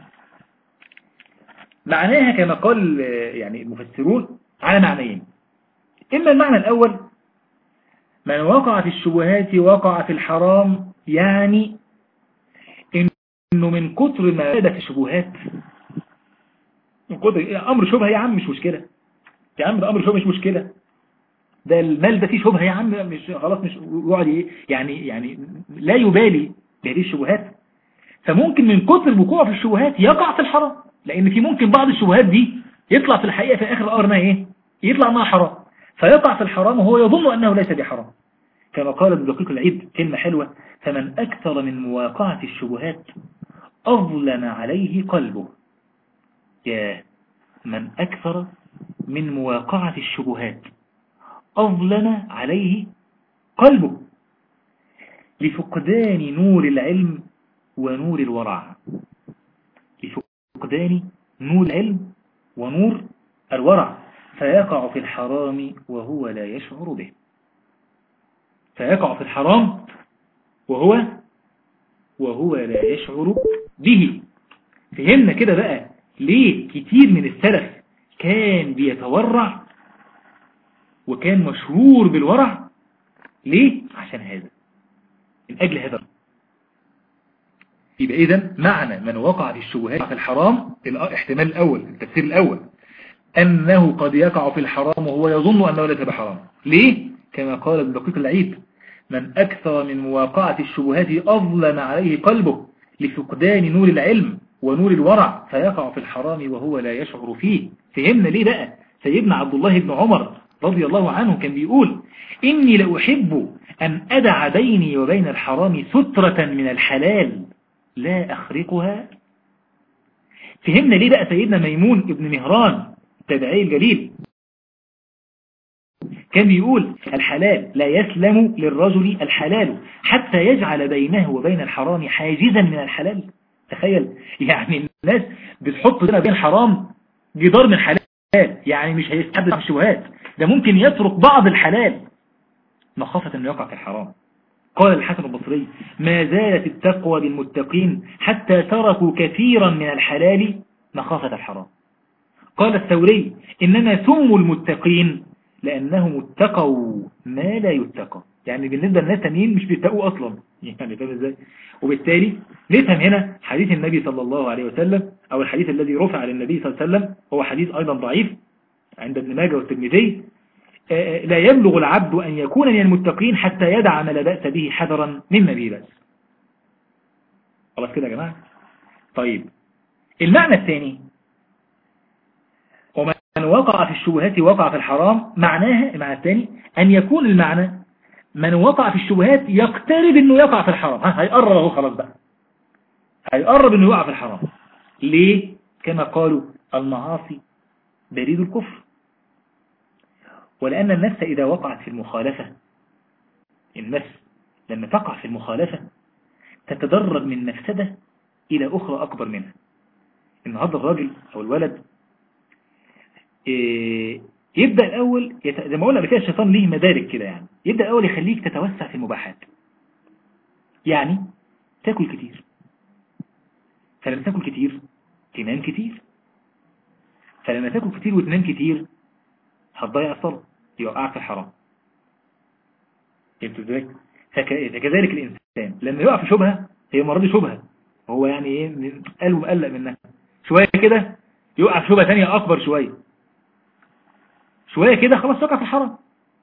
معناها كما قال يعني المفسرون على معنيين اما المعنى الاول من وقع في الشبهات وقع في الحرام يعني انه من كتر ما زاد في الشبهات من كتر امر شبهه يا عم مش مشكلة يا عم ده امر شبهه مش مشكلة ده المال ده فيه شبهه يا عم مش خلاص مش يقعد ايه يعني يعني لا يبالي بهذه الشبهات فممكن من كتر وقوعه في الشبهات يقع في الحرام لان في ممكن بعض الشبهات دي يطلع في الحقيقة في اخر الامر ايه يطلع انها حرام فيقع في الحرام وهو يظن انه ليس بحرام كما قال ابن دقيق العيد كلمة حلوة فمن اكثر من مواقعة الشبهات اظلم عليه قلبه يا من اكثر من مواقعة الشبهات أظلم عليه قلبه لفقدان نور العلم ونور الورع لفقدان نور العلم ونور الورع فيقع في الحرام وهو لا يشعر به فيقع في الحرام وهو وهو لا يشعر به فهمنا كده بقى ليه كتير من السلف كان بيتورع وكان مشهور بالورع ليه؟ عشان هذا من أجل هذا يبقى إذا معنى من وقع في الشبهات في الحرام الاحتمال الأول التفسير الأول أنه قد يقع في الحرام وهو يظن أنه ليس بحرام ليه؟ كما قال ابن دقيق العيد من أكثر من مواقعة الشبهات أظلم عليه قلبه لفقدان نور العلم ونور الورع فيقع في الحرام وهو لا يشعر فيه فهمنا ليه بقى سيدنا عبد الله بن عمر رضي الله عنه كان بيقول إني لأحب أن أدع بيني وبين الحرام سترة من الحلال لا أخرقها فهمنا ليه بقى سيدنا ميمون ابن مهران التابعي الجليل كان بيقول الحلال لا يسلم للرجل الحلال حتى يجعل بينه وبين الحرام حاجزا من الحلال تخيل يعني الناس بتحط بين الحرام جدار من حلال يعني مش هيستحدث الشبهات ده ممكن يترك بعض الحلال مخافة انه يقع في الحرام قال الحسن البصري ما زالت التقوى بالمتقين حتى تركوا كثيرا من الحلال مخافة الحرام قال الثوري إنما سموا المتقين لأنهم اتقوا ما لا يتقى يعني بالنسبة للناس تانيين مش بيتقوا أصلا يعني فاهم ازاي وبالتالي نفهم هنا حديث النبي صلى الله عليه وسلم أو الحديث الذي رفع للنبي صلى الله عليه وسلم هو حديث أيضا ضعيف عند ابن ماجه والترمذي لا يبلغ العبد أن يكون من المتقين حتى يدع ما لا بأس به حذرا مما به بأس خلاص كده يا جماعة طيب المعنى الثاني ومن وقع في الشبهات وقع في الحرام معناها المعنى الثاني أن يكون المعنى من وقع في الشبهات يقترب أنه يقع في الحرام ها هيقرب اهو خلاص بقى هيقرب أنه يقع في الحرام ليه كما قالوا المعاصي بريد الكفر ولأن النفس إذا وقعت في المخالفة النفس لما تقع في المخالفة تتدرج من مفسدة إلى أخرى أكبر منها النهاردة الراجل أو الولد إيه يبدأ الأول يت... زي ما قلنا قبل كده الشيطان ليه مدارك كده يعني يبدأ الأول يخليك تتوسع في المباحات يعني تاكل كتير فلما تاكل كتير تنام كتير فلما تاكل كتير وتنام كتير هتضيع الصلاة يوقعك في الحرام فهمت ازاي فكذلك الإنسان لما يقع في شبهة هي مرة شبهة هو يعني ايه قلبه مقلق منها شوية كده يقع في شبهة ثانية أكبر شوية شوية كده خلاص يقع في الحرام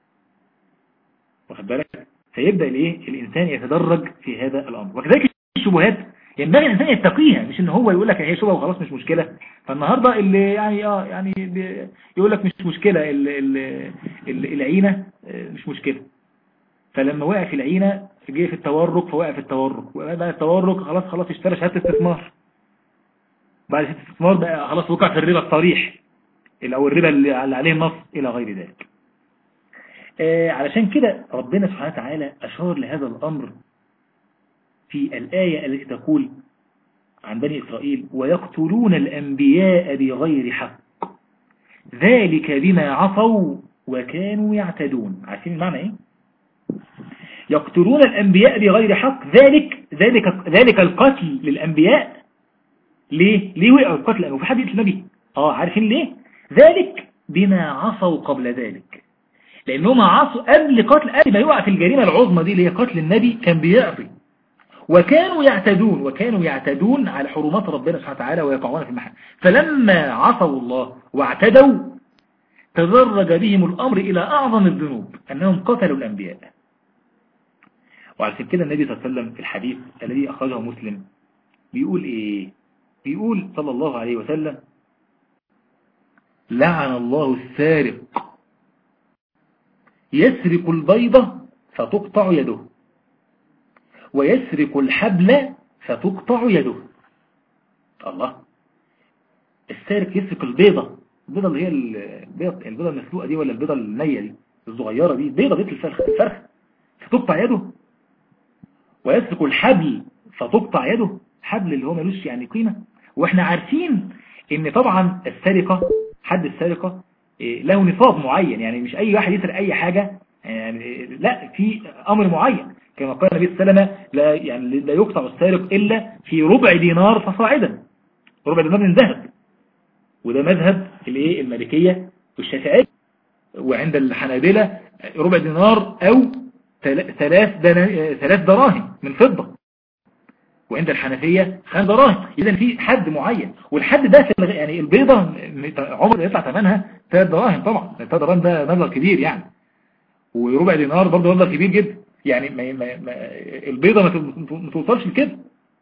واخد بالك فيبدأ الايه الإنسان يتدرج في هذا الأمر وكذلك الشبهات ينبغي الإنسان يتقيها مش إن هو يقول لك هي شبهة وخلاص مش مشكلة فالنهاردة اللي يعني اه يعني يقول لك مش مشكلة ال ال ال العينة مش مشكلة فلما وقع في العينة جه في التورق فوقع في التورق وبعد التورق خلاص خلاص اشترى شهادة استثمار بعد شهادة الاستثمار بقى خلاص وقع في الربا الصريح او الربا اللي عليه النص الى غير ذلك آه علشان كده ربنا سبحانه وتعالى اشار لهذا الامر في الآية التي تقول عن بني إسرائيل ويقتلون الأنبياء بغير حق ذلك بما عصوا وكانوا يعتدون عارفين المعنى ايه يقتلون الأنبياء بغير حق ذلك ذلك ذلك القتل للأنبياء ليه ليه وقعوا القتل وفي حد يقتل النبي اه عارفين ليه ذلك بما عصوا قبل ذلك لأنهم عصوا قبل قتل قبل ما يقع في الجريمة العظمى دي اللي هي قتل النبي كان بيعصي وكانوا يعتدون وكانوا يعتدون على حرمات ربنا سبحانه وتعالى ويقعون في المحل فلما عصوا الله واعتدوا تدرج بهم الأمر إلى أعظم الذنوب أنهم قتلوا الأنبياء وعلى كده النبي صلى الله عليه وسلم في الحديث الذي أخرجه مسلم بيقول إيه بيقول صلى الله عليه وسلم لعن الله السارق يسرق البيضة فتقطع يده ويسرق الحبل فتقطع يده الله السارق يسرق البيضة البيضة اللي هي البيضة, البيضة المسلوقة دي ولا البيضة النية دي الصغيرة دي بيضة بيضة الفرخ الفرخ فتقطع يده ويسرق الحبل فتقطع يده حبل اللي هو ملوش يعني قيمة واحنا عارفين ان طبعا السرقة حد السرقة له نصاب معين يعني مش اي واحد يسرق اي حاجة يعني لا في امر معين كما قال النبي صلى الله عليه وسلم لا يعني لا يقطع السارق الا في ربع دينار فصاعدا ربع دينار من ذهب وده مذهب الايه المالكيه والشافعيه وعند الحنابلة ربع دينار او ثلاث ثلاث دراهم من فضة وعند الحنفية خمس دراهم اذا في حد معين والحد ده في يعني البيضة عمر يطلع ثمنها ثلاث دراهم طبعا ثلاث دراهم ده مبلغ كبير يعني وربع دينار برضه مبلغ كبير جدا يعني ما ما ما البيضة ما توصلش لكده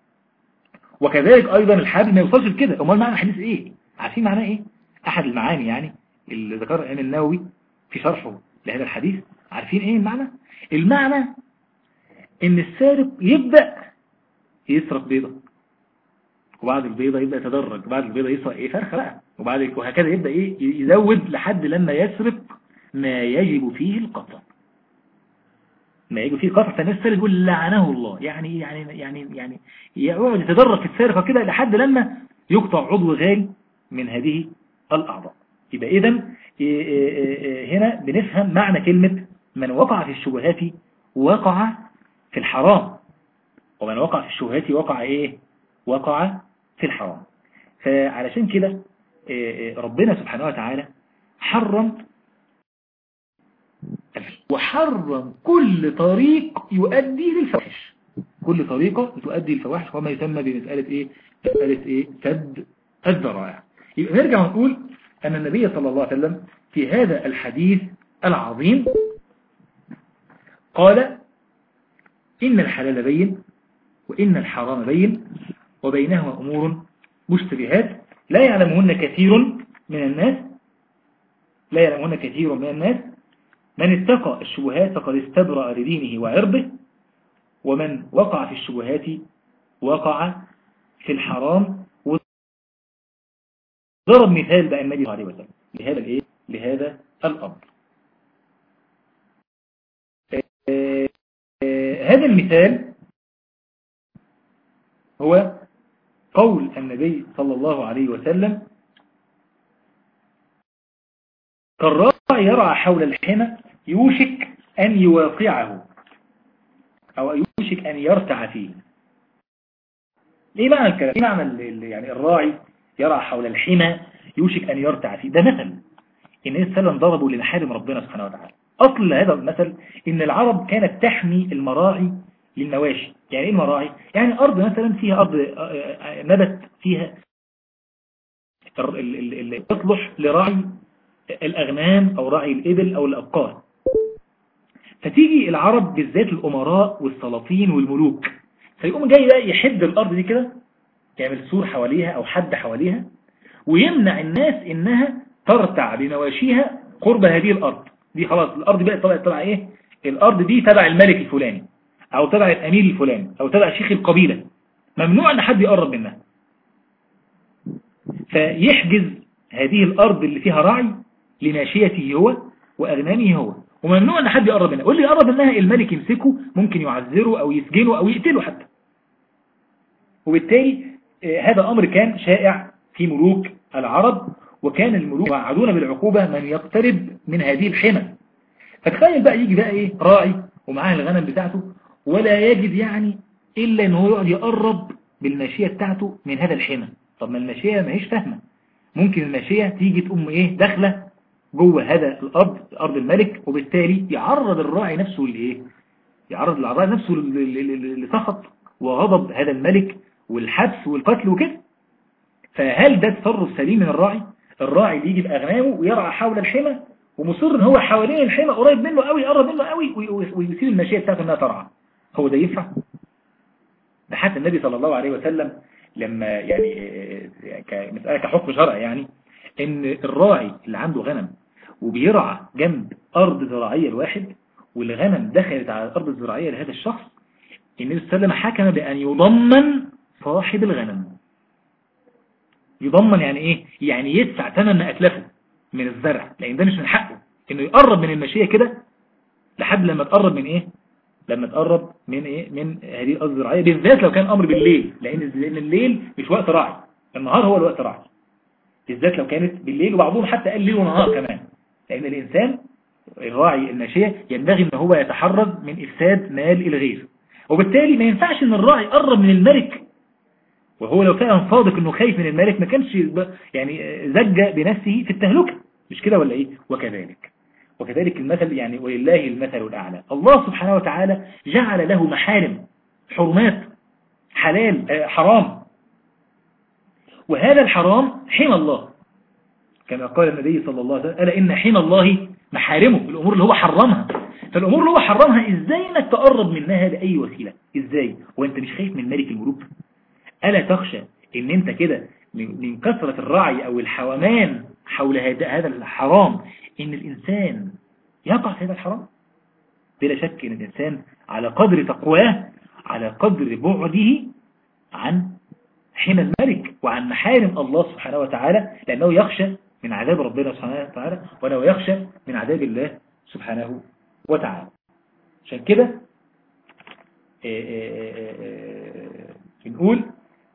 وكذلك ايضا الحبل ما يوصلش لكده امال معنى الحديث ايه عارفين معناه ايه احد المعاني يعني اللي ذكرها الامام النووي في شرحه لهذا الحديث عارفين ايه المعنى المعنى ان السارق يبدأ يسرق بيضة وبعد البيضة يبدأ يتدرج بعد البيضة يسرق ايه فرخة بقى وبعد وهكذا يبدأ ايه يزود لحد لما يسرق ما يجب فيه القطع ما يجب فيه قطع فالناس السارق يقول لعنه الله يعني يعني يعني يعني يقعد يتدرج في السارقة كده لحد لما يقطع عضو غالي من هذه الأعضاء يبقى إذا هنا بنفهم معنى كلمة من وقع في الشبهات وقع في الحرام ومن وقع في الشبهات وقع إيه وقع في الحرام فعلشان كده ربنا سبحانه وتعالى حرم وحرم كل طريق يؤدي للفواحش كل طريقة بتؤدي الفواحش وما يسمى بمسألة ايه مسألة ايه سد الذرائع يبقى نرجع ونقول أن النبي صلى الله عليه وسلم في هذا الحديث العظيم قال إن الحلال بين وإن الحرام بين وبينهما أمور مشتبهات لا يعلمهن كثير من الناس لا يعلمهن كثير من الناس من اتقى الشبهات فقد استبرأ لدينه وعرضه ومن وقع في الشبهات وقع في الحرام ضرب مثال بقى النبي صلى الله عليه وسلم لهذا الايه لهذا الامر هذا المثال هو قول النبي صلى الله عليه وسلم كالراعي يرعى حول الحمى يوشك أن يواقعه أو يوشك أن يرتع فيه ايه معنى الكلام ايه معنى يعني الراعي يرعى حول الحمى يوشك أن يرتع فيه ده مثل النبي صلى الله عليه وسلم ضربوا لمحارم ربنا سبحانه وتعالى أصل هذا المثل إن العرب كانت تحمي المراعي للمواشي يعني إيه المراعي؟ يعني أرض مثلا فيها أرض نبت فيها اللي تصلح لراعي الأغنام أو راعي الإبل أو الأبقار فتيجي العرب بالذات الأمراء والسلاطين والملوك فيقوم جاي بقى يحد الأرض دي كده يعمل سور حواليها أو حد حواليها ويمنع الناس إنها ترتع بمواشيها قرب هذه الأرض دي خلاص الأرض بقى طبعا طبعا إيه الأرض دي تبع الملك الفلاني أو تبع الأمير الفلاني أو تبع شيخ القبيلة ممنوع أن حد يقرب منها فيحجز هذه الأرض اللي فيها راعي لماشيته هو وأغنامه هو وممنوع أن حد يقرب منها واللي يقرب منها الملك يمسكه ممكن يعذره أو يسجنه أو يقتله حتى وبالتالي هذا أمر كان شائع في ملوك العرب وكان الملوك يوعدون بالعقوبة من يقترب من هذه الحمى فتخيل بقى يجي بقى ايه راعي ومعاه الغنم بتاعته ولا يجد يعني إلا ان هو يقعد يقرب بالماشية بتاعته من هذا الحمى طب ما الماشية ما هيش فاهمة ممكن الماشية تيجي تقوم ايه داخلة جوه هذا الأرض أرض الملك وبالتالي يعرض الراعي نفسه لإيه يعرض الراعي نفسه لسخط وغضب هذا الملك والحبس والقتل وكده فهل ده تصرف سليم من الراعي الراعي بيجي بأغنامه ويرعى حول الحمى ومصر ان هو حوالين الحمى قريب منه قوي يقرب منه قوي ويسيب الماشية بتاعته انها ترعى هو ده ينفع ده حتى النبي صلى الله عليه وسلم لما يعني كمسألة كحكم شرعي يعني ان الراعي اللي عنده غنم وبيرعى جنب أرض زراعية الواحد والغنم دخلت على الأرض الزراعية لهذا الشخص النبي صلى الله عليه وسلم حكم بأن يضمن صاحب الغنم يضمن يعني ايه يعني يدفع ثمن ما أتلفه من الزرع لأن ده مش من حقه انه يقرب من الماشية كده لحد لما تقرب من ايه لما تقرب من ايه من هذه الأرض الزراعية بالذات لو كان أمر بالليل لأن لأن الليل مش وقت راعي النهار هو الوقت راعي بالذات لو كانت بالليل وبعضهم حتى قال ليل ونهار كمان لأن الإنسان الراعي الماشية ينبغي ان هو يتحرز من إفساد مال الغير وبالتالي ما ينفعش ان الراعي يقرب من الملك وهو لو كان صادق انه خايف من الملك ما كانش يعني زج بنفسه في التهلكة مش كده ولا ايه وكذلك وكذلك المثل يعني ولله المثل الأعلى الله سبحانه وتعالى جعل له محارم حرمات حلال حرام وهذا الحرام حمى الله كما قال النبي صلى الله عليه وسلم ألا إن حمى الله محارمه الأمور اللي هو حرمها فالأمور اللي هو حرمها إزاي إنك تقرب منها بأي وسيلة إزاي وأنت مش خايف من ملك الملوك ألا تخشى إن أنت كده من كثرة الرعي أو الحومان حول هذا الحرام إن الإنسان يقع في هذا الحرام بلا شك إن الإنسان على قدر تقواه على قدر بعده عن حمى الملك وعن محارم الله سبحانه وتعالى لأنه يخشى من عذاب ربنا سبحانه وتعالى وأنه يخشى من عذاب الله سبحانه وتعالى عشان كده بنقول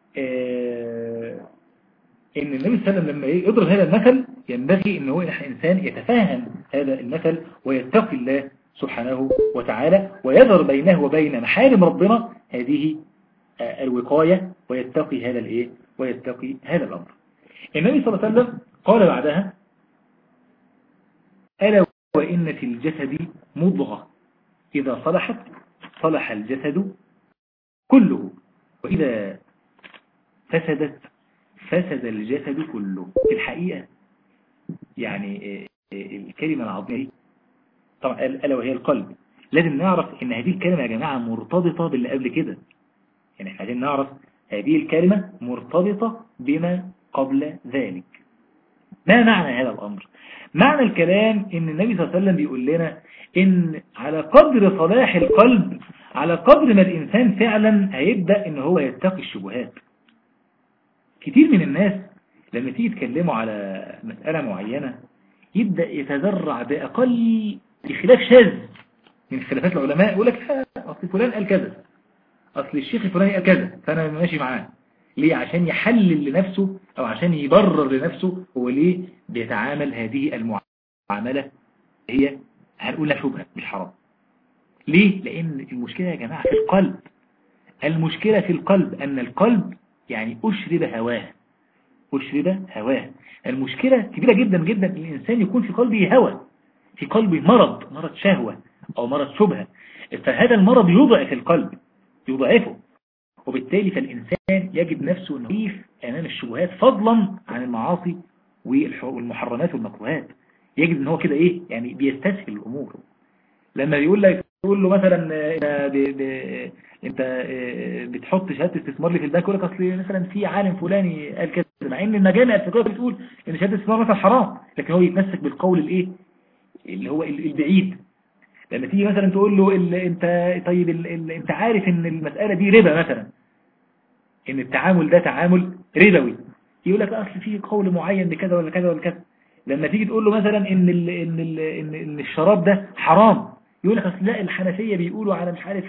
ان النبي صلى الله عليه وسلم لما يضرب هذا المثل ينبغي ان هو الانسان يتفهم هذا المثل ويتقي الله سبحانه وتعالى ويظهر بينه وبين محارم ربنا هذه الوقاية ويتقي هذا الايه ويتقي هذا الامر النبي صلى الله عليه وسلم قال بعدها ألا وإن في الجسد مضغة إذا صلحت صلح الجسد كله وإذا فسدت فسد الجسد كله في الحقيقة يعني الكلمة العظيمة دي طبعا ألا وهي القلب لازم نعرف ان هذه الكلمة يا جماعة مرتبطة باللي قبل كده يعني احنا عايزين نعرف هذه الكلمة مرتبطة بما قبل ذلك ما معنى هذا الأمر معنى الكلام ان النبي صلى الله عليه وسلم بيقول لنا ان على قدر صلاح القلب على قدر ما الإنسان فعلا هيبدأ ان هو يتقي الشبهات كتير من الناس لما تيجي تكلموا على مسألة معينة يبدأ يتذرع بأقل خلاف شاذ من خلافات العلماء يقول لك لا أصل فلان قال كذا أصل الشيخ الفلاني قال كذا فأنا ماشي معاه ليه عشان يحلل لنفسه أو عشان يبرر لنفسه هو ليه بيتعامل هذه المعاملة هي هنقول لها شبهة مش حرام ليه لأن المشكلة يا جماعة في القلب المشكلة في القلب أن القلب يعني أشرب هواه أشرب هواه المشكلة كبيرة جدا جدا أن الإنسان يكون في قلبه هوى في قلبه مرض مرض شهوة أو مرض شبهة فهذا المرض يضعف القلب يضعفه وبالتالي فالإنسان يجد نفسه أنه يقف أمام الشبهات فضلا عن المعاصي والمحرمات والمكروهات يجد أنه كده إيه يعني بيستسهل الأمور لما يقول لك تقول له مثلا انت, ب... ب... انت بتحط شهاده استثمار لي في البنك يقول لك اصل مثلا في عالم فلاني قال كده مع ان المجامع الفقهيه بتقول ان شهاده الاستثمار مثلا حرام لكن هو يتمسك بالقول الايه اللي هو البعيد لما تيجي مثلا تقول له ال... انت طيب ال... ال... انت عارف ان المساله دي ربا مثلا ان التعامل ده تعامل ربوي يقول لك اصل في قول معين بكذا ولا كذا ولا كذا لما تيجي تقول له مثلا ان ال... ان ال... ان, إن الشراب ده حرام يقول لك اصل لا الحنفية بيقولوا على مش عارف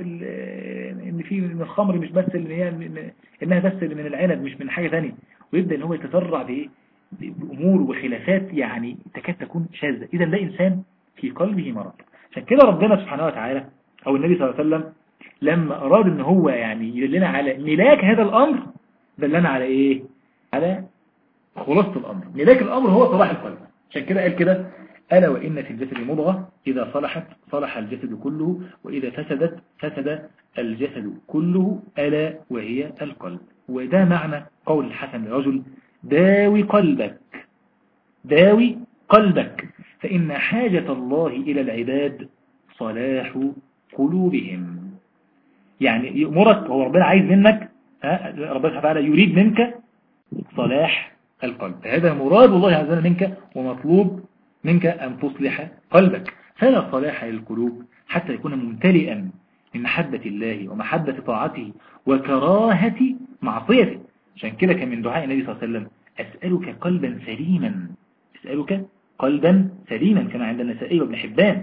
ان في من الخمر مش بس اللي هي انها بس من العنب مش من حاجة ثانيه ويبدأ ان هو يتسرع بايه بامور وخلافات يعني تكاد تكون شاذة اذا ده انسان في قلبه مرض عشان كده ربنا سبحانه وتعالى او النبي صلى الله عليه وسلم لما اراد ان هو يعني يدلنا على ملاك هذا الامر دلنا على ايه على خلاصة الامر ملاك الامر هو صلاح القلب عشان كده قال كده ألا وإن في الجسد مضغة إذا صلحت صلح الجسد كله وإذا فسدت فسد الجسد كله ألا وهي القلب وده معنى قول الحسن للرجل داوي قلبك داوي قلبك فإن حاجة الله إلى العباد صلاح قلوبهم يعني يأمرك هو ربنا عايز منك ربنا سبحانه وتعالى يريد منك صلاح القلب هذا مراد الله عز وجل منك ومطلوب منك أن تصلح قلبك فلا صلاح للقلوب حتى يكون ممتلئا من محبة الله ومحبة طاعته وكراهة معصيته عشان كده كان من دعاء النبي صلى الله عليه وسلم أسألك قلبا سليما أسألك قلبا سليما كما عند النسائي وابن حبان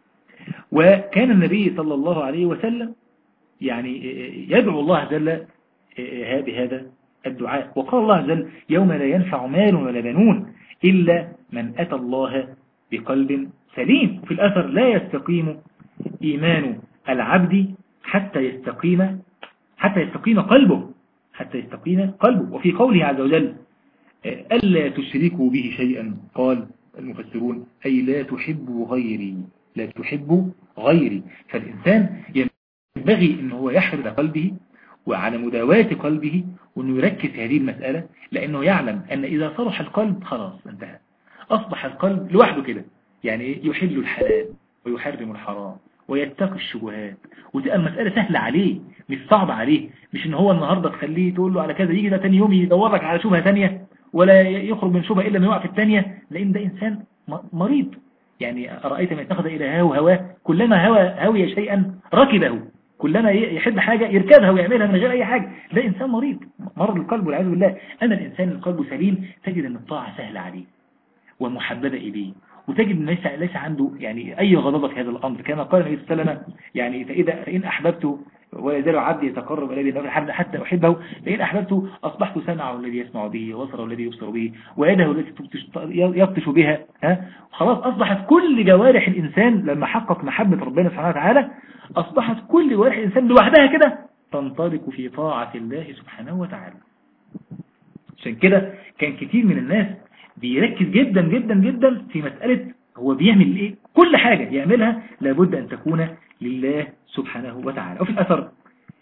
وكان النبي صلى الله عليه وسلم يعني يدعو الله عز وجل بهذا الدعاء وقال الله عز وجل يوم لا ينفع مال ولا بنون إلا من أتى الله بقلب سليم في الأثر لا يستقيم إيمان العبد حتى يستقيم حتى يستقيم قلبه حتى يستقيم قلبه وفي قوله عز وجل ألا تشركوا به شيئا قال المفسرون أي لا تحبوا غيري لا تحبوا غيري فالإنسان ينبغي أنه هو يحرد قلبه وعلى مداواة قلبه وأنه يركز في هذه المسألة لأنه يعلم أن إذا صلح القلب خلاص انتهى أصبح القلب لوحده كده يعني يحل الحلال ويحرم الحرام ويتقي الشبهات وتبقى المسألة سهلة عليه مش صعبة عليه مش ان هو النهاردة تخليه تقول له على كذا يجي ده تاني يوم يدور لك على شبهة تانية ولا يخرج من شبهة إلا ما يقع في الثانية لأن ده إنسان مريض يعني أرأيت من اتخذ إلى هاو هواه كلما هوى هوي شيئا ركبه كلما يحب حاجة يركبها ويعملها من غير أي حاجة ده إنسان مريض مرض القلب والعياذ بالله أما الإنسان القلب سليم تجد أن الطاعة سهلة عليه ومحببة إليه وتجد أن ليس, ليس عنده يعني أي غضبة في هذا الأمر كما قال النبي صلى الله عليه وسلم يعني فإذا فإن أحببته ولا يزال عبدي يتقرب إليه بالنفل حتى أحبه فإن أحببته أصبحت سمعه الذي يسمع به وبصره الذي يبصر به ويده التي يبطش بها ها خلاص أصبحت كل جوارح الإنسان لما حقق محبة ربنا سبحانه وتعالى أصبحت كل جوارح الإنسان لوحدها كده تنطلق في طاعة الله سبحانه وتعالى عشان كده كان كتير من الناس بيركز جدا جدا جدا في مسألة هو بيعمل ايه كل حاجة يعملها لابد أن تكون لله سبحانه وتعالى وفي الأثر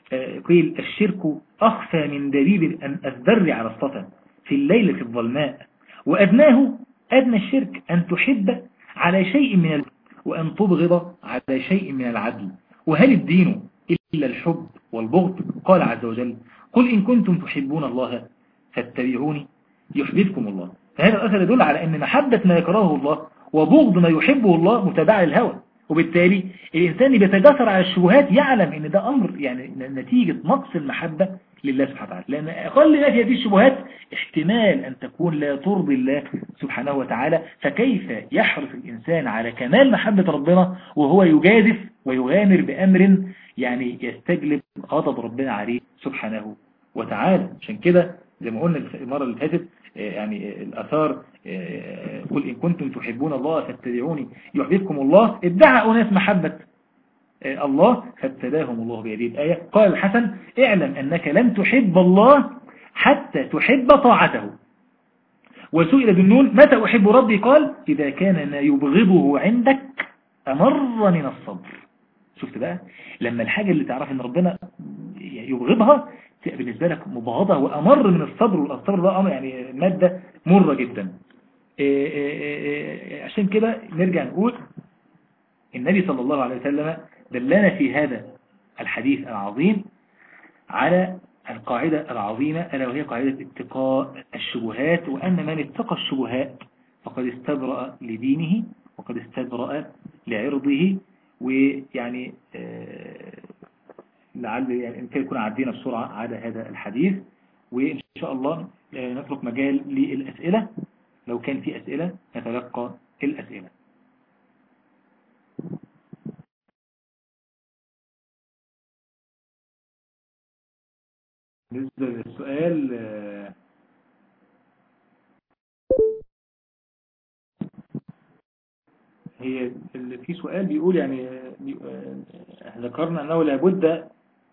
قيل الشرك أخفى من دليل الذر على الصفا في الليلة الظلماء وأدناه أدنى الشرك أن تحب على شيء من الوحب وأن تبغض على شيء من العدل وهل الدين إلا الحب والبغض قال عز وجل قل إن كنتم تحبون الله فاتبعوني يحببكم الله فهذا الأثر يدل على أن محبة ما يكرهه الله وبغض ما يحبه الله متابع للهوى وبالتالي الإنسان بيتجسر على الشبهات يعلم أن ده أمر يعني نتيجة نقص المحبة لله سبحانه وتعالى لأن أقل ما في هذه الشبهات احتمال أن تكون لا ترضي الله سبحانه وتعالى فكيف يحرص الإنسان على كمال محبة ربنا وهو يجازف ويغامر بأمر يعني يستجلب غضب ربنا عليه سبحانه وتعالى عشان كده زي ما قلنا المرة اللي فاتت يعني الأثار قل إن كنتم تحبون الله فاتبعوني يحببكم الله ادعى أناس محبة الله فابتلاهم الله بهذه الآية قال الحسن اعلم أنك لن تحب الله حتى تحب طاعته وسئل بالنون متى أحب ربي قال إذا كان ما يبغضه عندك أمر من الصبر شفت بقى لما الحاجة اللي تعرف ان ربنا يبغضها تبقى بالنسبة لك مبغضة وأمر من الصبر والصبر ده أمر يعني مادة مرة جدا عشان كده نرجع نقول النبي صلى الله عليه وسلم دلنا في هذا الحديث العظيم على القاعدة العظيمة ألا وهي قاعدة اتقاء الشبهات وأن من اتقى الشبهات فقد استبرأ لدينه وقد استبرأ لعرضه ويعني لعل يعني يمكن يكون عدينا بسرعة على هذا الحديث وإن شاء الله نترك مجال للأسئلة لو كان في أسئلة نتلقى الأسئلة بالنسبة للسؤال هي في سؤال بيقول يعني ذكرنا أنه لابد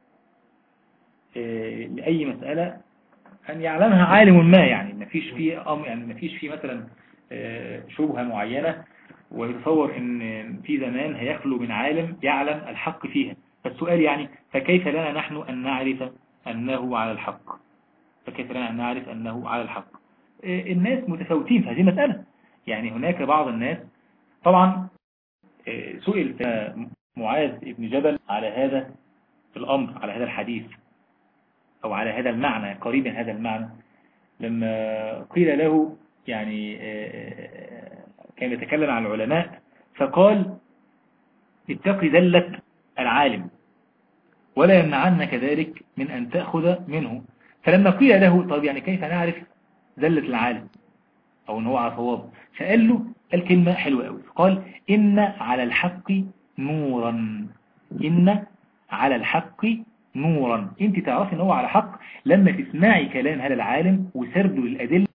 لأي مسألة أن يعلمها عالم ما يعني ما فيش فيه أم يعني ما فيش فيه مثلا شبهة معينة ويتصور ان في زمان هيخلو من عالم يعلم الحق فيها فالسؤال يعني فكيف لنا نحن أن نعرف أنه على الحق فكيف لنا أن نعرف أنه على الحق الناس متفاوتين في هذه المسألة يعني هناك بعض الناس طبعا سئل معاذ بن جبل على هذا الأمر على هذا الحديث أو على هذا المعنى قريب من هذا المعنى لما قيل له يعني كان يتكلم عن العلماء فقال اتق ذلة العالم ولا يمنعنك ذلك من أن تأخذ منه فلما قيل له طب يعني كيف نعرف ذلة العالم أو أنه على صواب فقال له الكلمة حلوة قوي قال إن على الحق نورا إن على الحق نورا انت تعرفي ان هو على حق لما تسمعي كلام هذا العالم وسرده للأدلة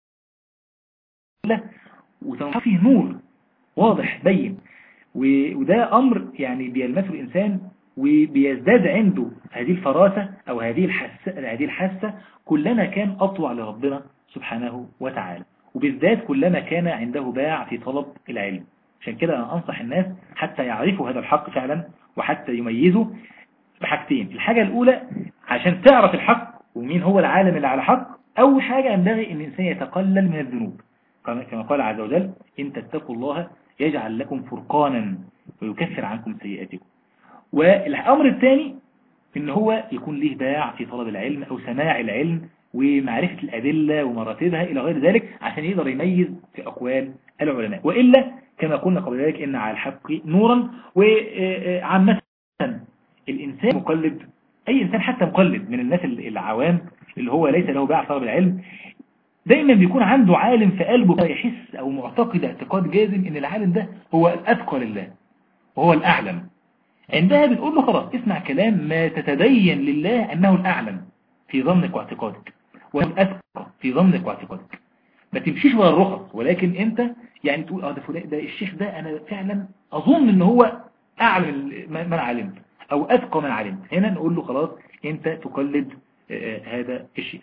وتنصح فيه نور واضح بين وده أمر يعني بيلمسه الإنسان وبيزداد عنده هذه الفراسة أو هذه الحاسة, هذه الحاسة كلما كان أطوع لربنا سبحانه وتعالى وبالذات كلما كان عنده باع في طلب العلم عشان كده أنا أنصح الناس حتى يعرفوا هذا الحق فعلا وحتى يميزوا بحاجتين الحاجة الأولى عشان تعرف الحق ومين هو العالم اللي على حق أول حاجة ينبغي أن الإنسان يتقلل من الذنوب كما قال عز وجل إن تتقوا الله يجعل لكم فرقانا ويكفر عنكم سيئاتكم والأمر الثاني إن هو يكون له باع في طلب العلم أو سماع العلم ومعرفة الأدلة ومراتبها إلى غير ذلك عشان يقدر يميز في أقوال العلماء وإلا كما قلنا قبل ذلك إن على الحق نورا وعامة الإنسان مقلد أي إنسان حتى مقلد من الناس العوام اللي هو ليس له باع طلب العلم دايما بيكون عنده عالم في قلبه يحس أو معتقد اعتقاد جازم إن العالم ده هو الأثقل لله وهو الأعلم عندها بنقول له خلاص اسمع كلام ما تتبين لله أنه الأعلم في ظنك واعتقادك والأثقى في ظنك واعتقادك ما تمشيش ورا الرخص ولكن انت يعني تقول اه ده فلان ده الشيخ ده انا فعلا اظن ان هو اعلم من علمت او اثقى من علمت هنا نقول له خلاص انت تقلد هذا الشيء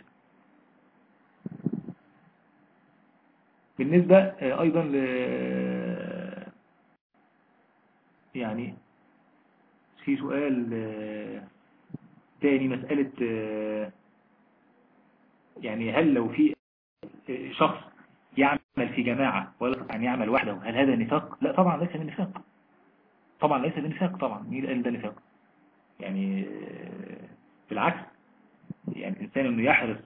بالنسبة ايضا ل يعني في سؤال الثاني مسألة يعني هل لو في شخص يعمل في جماعة ولا أن يعمل وحده هل هذا نفاق لا طبعا ليس من نفاق طبعا ليس من نفاق طبعا مين قال ده نفاق يعني بالعكس يعني الإنسان أنه يحرص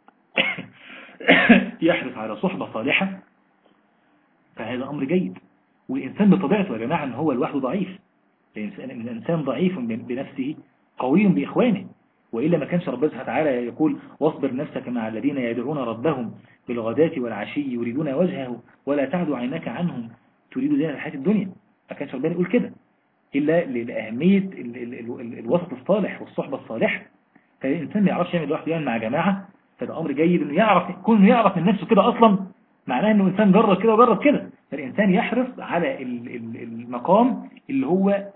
يحرص على صحبة صالحة فهذا أمر جيد والإنسان بطبيعته يا جماعة أن هو لوحده ضعيف الإنسان ضعيف بنفسه قوي بإخوانه وإلا ما كانش ربنا سبحانه وتعالى يقول واصبر نفسك مع الذين يدعون ربهم بالغداة والعشي يريدون وجهه ولا تعد عينك عنهم تريد زينة الحياة الدنيا ما كانش ربنا يقول كده إلا لأهمية ال ال ال الوسط الصالح والصحبة الصالحة فالإنسان ما يعرفش يعمل لوحده يعمل مع جماعة فده أمر جيد إنه يعرف كونه يعرف من نفسه كده أصلا معناه إنه إنسان جرب كده وجرب كده فالإنسان يحرص على المقام اللي هو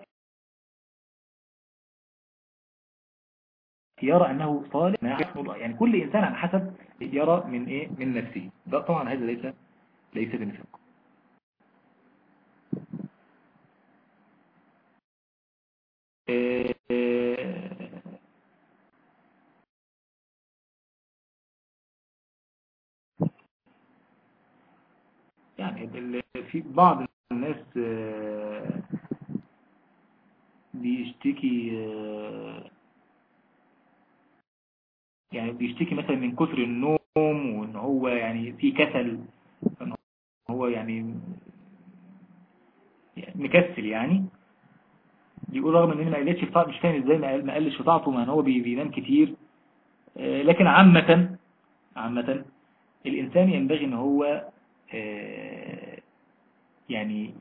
يرى أنه صالح يعني كل إنسان على حسب يرى من إيه من نفسه ده طبعا هذا ليس ليس بنفاق يعني في بعض الناس بيشتكي يعني بيشتكي مثلا من كثر النوم وان هو يعني في كسل ان هو يعني مكسل يعني بيقول رغم ان ما قلتش في طاعته مش فاهم ازاي ما قلش في طاعته ما هو بينام كتير لكن عامة عامة الانسان ينبغي ان هو يعني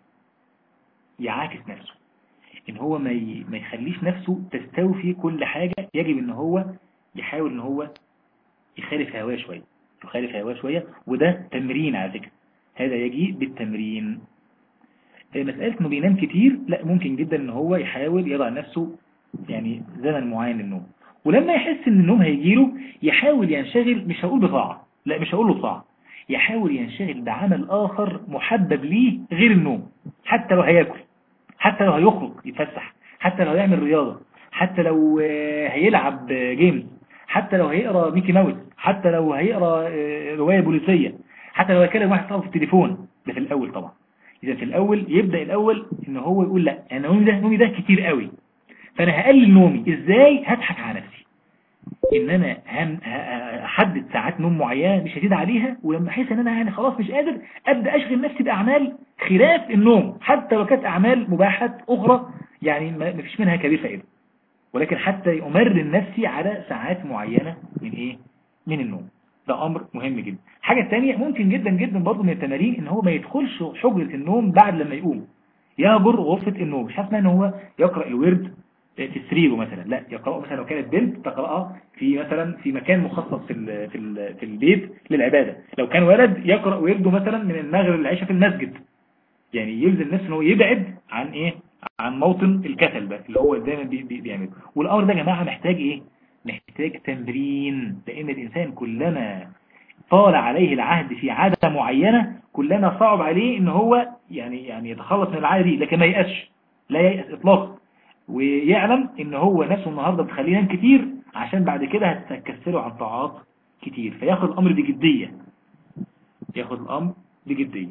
يعاكس نفسه ان هو ما ما يخليش نفسه تستوفي كل حاجة يجب ان هو يحاول ان هو يخالف هواه شوية يخالف هواه شوية وده تمرين على فكرة هذا يجي بالتمرين مسألة انه بينام كتير لا ممكن جدا ان هو يحاول يضع نفسه يعني زمن معين للنوم ولما يحس ان النوم هيجيله يحاول ينشغل مش هقول بطاعة لا مش هقول له بطاعة يحاول ينشغل بعمل آخر محبب ليه غير النوم حتى لو هياكل حتى لو هيخرج يتفسح حتى لو هيعمل رياضة حتى لو هيلعب جيمز حتى لو هيقرا ميكي ماوس حتى لو هيقرا رواية بوليسية حتى لو هيكلم واحد صاحبه في التليفون ده في الأول طبعا إذا في الأول يبدأ الأول إن هو يقول لا أنا نومي ده نومي ده كتير قوي فأنا هقلل نومي إزاي هضحك على نفسي ان انا هحدد ساعات نوم معينة مش هزيد عليها ولما احس ان انا يعني خلاص مش قادر ابدا اشغل نفسي باعمال خلاف النوم حتى لو كانت اعمال مباحات اخرى يعني ما فيش منها كبير فائده ولكن حتى امرن نفسي على ساعات معينة من ايه من النوم ده امر مهم جدا حاجة تانية ممكن جدا جدا برضه من التمارين ان هو ما يدخلش حجرة النوم بعد لما يقوم يهجر غرفة النوم مش حاسس ان هو يقرأ الورد في سريره مثلا لا يقرأه مثلا لو كانت بنت تقرأها في مثلا في مكان مخصص في ال في ال في البيت للعبادة لو كان ولد يقرأ ويرده مثلا من المغرب للعشاء في المسجد يعني يلزم نفسه ان هو يبعد عن ايه عن موطن الكسل بقى اللي هو دايما بي بي بيعمله والامر ده يا جماعه محتاج ايه محتاج تمرين لان الانسان كلما طال عليه العهد في عادة معينة كلما صعب عليه ان هو يعني يعني يتخلص من العادة دي لكن ما ييأسش لا ييأس اطلاقا ويعلم ان هو نفسه النهاردة بتخليه ينام كتير عشان بعد كده هتكسره عن طاعات كتير فياخد الامر بجدية ياخد الامر بجدية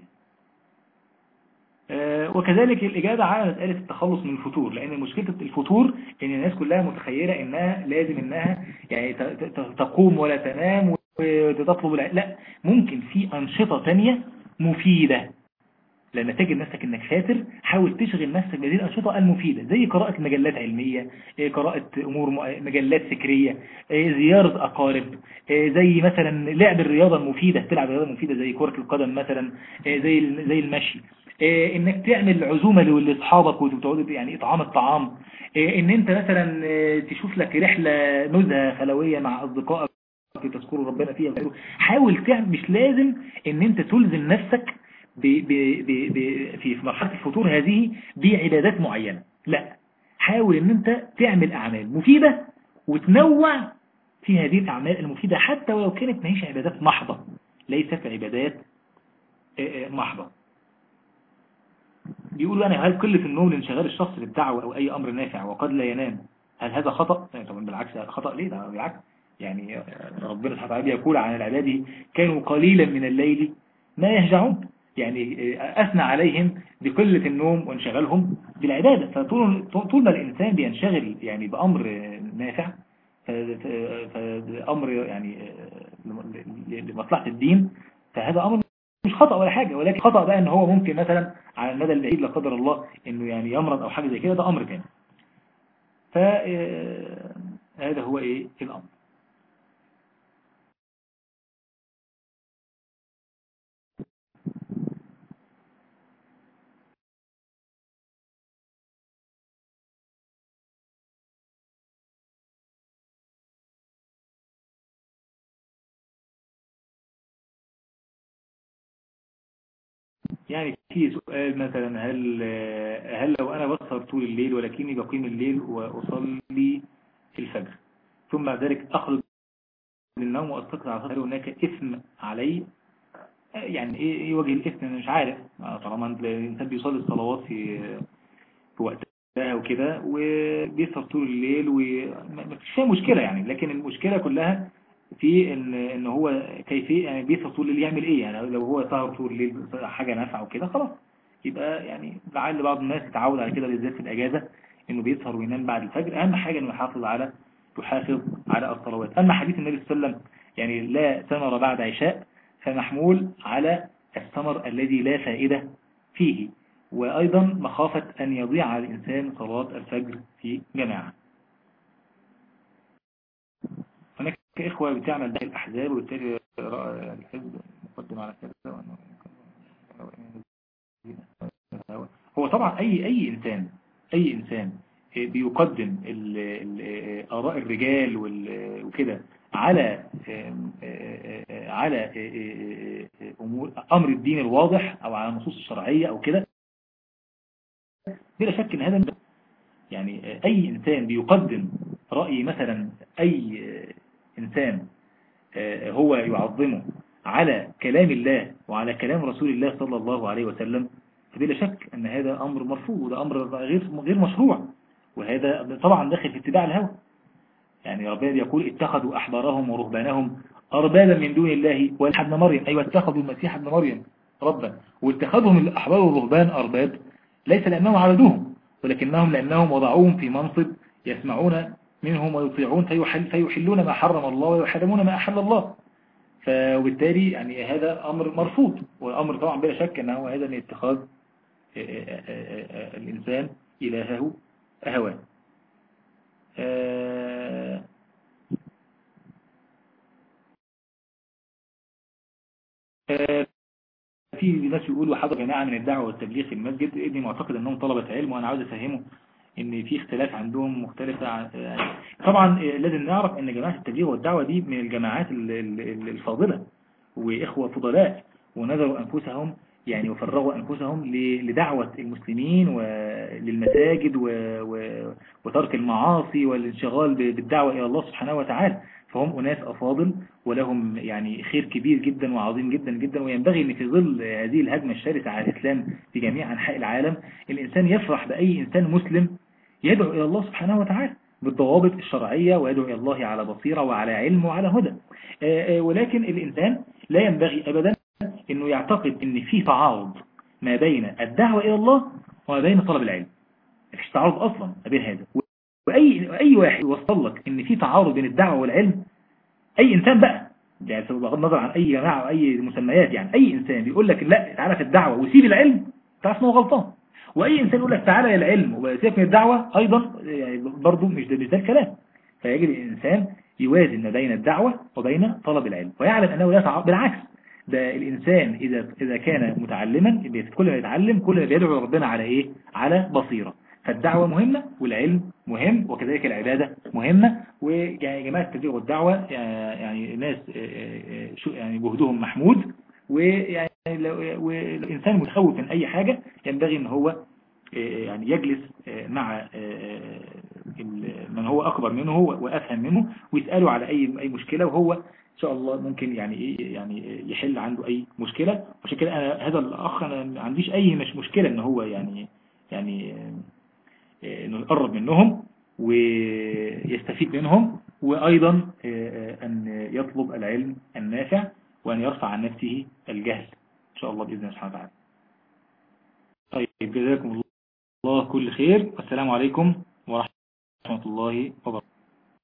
آه وكذلك الإجابة على مسألة التخلص من الفتور لأن مشكلة الفتور إن الناس كلها متخيلة إنها لازم إنها يعني تقوم ولا تنام وتطلب لا ممكن في أنشطة تانية مفيدة لما تجد نفسك انك فاتر حاول تشغل نفسك بهذه الأنشطة المفيدة زي قراءة مجلات علمية قراءة أمور مجلات فكرية زيارة أقارب زي مثلا لعب الرياضة المفيدة تلعب رياضة مفيدة زي كرة القدم مثلا زي زي المشي انك تعمل عزومة لاصحابك وتقعدوا يعني اطعام الطعام ان انت مثلا تشوف لك رحلة نزهة خلوية مع اصدقائك تذكروا ربنا فيها حاول تعمل مش لازم ان انت تلزم نفسك ب ب ب ب في مرحلة الفطور هذه بعبادات معينة لا حاول ان انت تعمل اعمال مفيدة وتنوع في هذه الاعمال المفيدة حتى ولو كانت ما هيش عبادات محضة ليست عبادات محضة بيقولوا أنا هل قلة النوم لانشغال الشخص بالدعوة أو أي أمر نافع وقد لا ينام هل هذا خطأ طبعا بالعكس خطأ ليه ده بالعكس يعني ربنا سبحانه وتعالى يقول عن العباد كانوا قليلا من الليل ما يهجعون يعني أثنى عليهم بقلة النوم وانشغالهم بالعبادة فطول طول ما الإنسان بينشغل يعني بأمر نافع فأمر يعني لمصلحة الدين فهذا أمر مش خطأ ولا حاجة ولكن خطأ بقى ان هو ممكن مثلا على المدى البعيد لا قدر الله انه يعني يمرض او حاجة زي كده ده امر تاني فهذا هو ايه الامر يعني في سؤال مثلا هل هل لو أنا بسهر طول الليل ولكني بقيم الليل وأصلي الفجر ثم بعد ذلك أخرج من النوم وأستيقظ على هل هناك إثم علي يعني إيه إيه وجه الإثم أنا مش عارف طالما الإنسان بيصلي الصلوات في في وقتها وكده وبيسهر طول الليل ومفيش فيها مشكلة يعني لكن المشكلة كلها في ان ان هو كيفيه يعني بيسهر طول الليل يعمل ايه يعني لو هو سهر طول الليل حاجه نافعه وكده خلاص يبقى يعني لعل بعض الناس يتعود على كده بالذات في الاجازه انه بيسهر وينام بعد الفجر اهم حاجه انه يحافظ على يحافظ على الصلوات اما حديث النبي صلى الله عليه وسلم يعني لا ثمر بعد عشاء فمحمول على الثمر الذي لا فائده فيه وايضا مخافه ان يضيع على الانسان صلاه الفجر في جماعه كإخوة بتعمل ده الأحزاب وبالتالي الحزب مقدم على كذا هو طبعا أي أي إنسان أي إنسان بيقدم آراء الرجال وكده على على أمور أمر الدين الواضح أو على النصوص الشرعية أو كده بلا شك إن هذا يعني أي إنسان بيقدم رأي مثلا أي إنسان هو يعظمه على كلام الله وعلى كلام رسول الله صلى الله عليه وسلم فبلا شك أن هذا أمر مرفوض وده أمر غير غير مشروع وهذا طبعا داخل في اتباع الهوى يعني ربنا يقول اتخذوا أحبارهم ورهبانهم أربابا من دون الله والمسيح ابن مريم أيوة اتخذوا المسيح ابن مريم ربا واتخذهم الأحبار والرهبان أرباب ليس لأنهم عبدوهم ولكنهم لأنهم وضعوهم في منصب يسمعون منهم ويطيعون فيحل فيحلون ما حرم الله ويحرمون ما أحل الله فبالتالي يعني هذا أمر مرفوض والأمر طبعا بلا شك أنه هذا من اتخاذ الإنسان إلهه أهواه في ناس يقولوا حضر جماعة من الدعوة والتبليغ في المسجد ابني معتقد أنهم طلبة علم وأنا عاوز أفهمه ان في اختلاف عندهم مختلفة عن طبعا لازم نعرف ان جماعة التبليغ والدعوة دي من الجماعات الفاضلة واخوة فضلاء ونذروا انفسهم يعني وفرغوا انفسهم لدعوة المسلمين وللمساجد وترك المعاصي والانشغال بالدعوة الى الله سبحانه وتعالى فهم أناس أفاضل ولهم يعني خير كبير جدا وعظيم جدا جدا وينبغي أن في ظل هذه الهجمة الشرسة على الإسلام في جميع أنحاء العالم الإنسان يفرح بأي إنسان مسلم يدعو إلى الله سبحانه وتعالى بالضوابط الشرعية ويدعو إلى الله على بصيرة وعلى علم وعلى هدى ولكن الإنسان لا ينبغي أبدا أنه يعتقد أن في تعارض ما بين الدعوة إلى الله وما بين طلب العلم مفيش تعارض أصلا ما بين هذا وأي أي واحد يوصل لك إن في تعارض بين الدعوة والعلم أي إنسان بقى يعني بغض النظر عن أي جماعة أو أي مسميات يعني أي إنسان بيقول لك لا تعالى في الدعوة وسيب العلم تعرف إنه غلطان وأي إنسان يقول لك تعالى العلم وسيبك من الدعوة أيضا يعني برضه مش ده مش ده الكلام فيجب الإنسان يوازن ما بين الدعوة وبين طلب العلم ويعلم أنه لا تعارض بالعكس ده الإنسان إذا إذا كان متعلما كل ما يتعلم كل ما بيدعو ربنا على إيه على بصيرة فالدعوة مهمة والعلم مهم وكذلك العبادة مهمة ويعني جماعة التبليغ والدعوة يعني ناس شو يعني جهدهم محمود ويعني والإنسان متخوف من أي حاجة ينبغي أن هو يعني يجلس مع من هو أكبر منه وأفهم منه ويسأله على أي أي مشكلة وهو إن شاء الله ممكن يعني إيه يعني يحل عنده أي مشكلة عشان كده أنا هذا الأخ أنا ما عنديش أي مش مشكلة إن هو يعني يعني انه يقرب منهم ويستفيد منهم وأيضا أن يطلب العلم النافع وأن يرفع عن نفسه الجهل إن شاء الله بإذن الله سبحانه وتعالى طيب جزاكم الله كل خير والسلام عليكم ورحمة الله وبركاته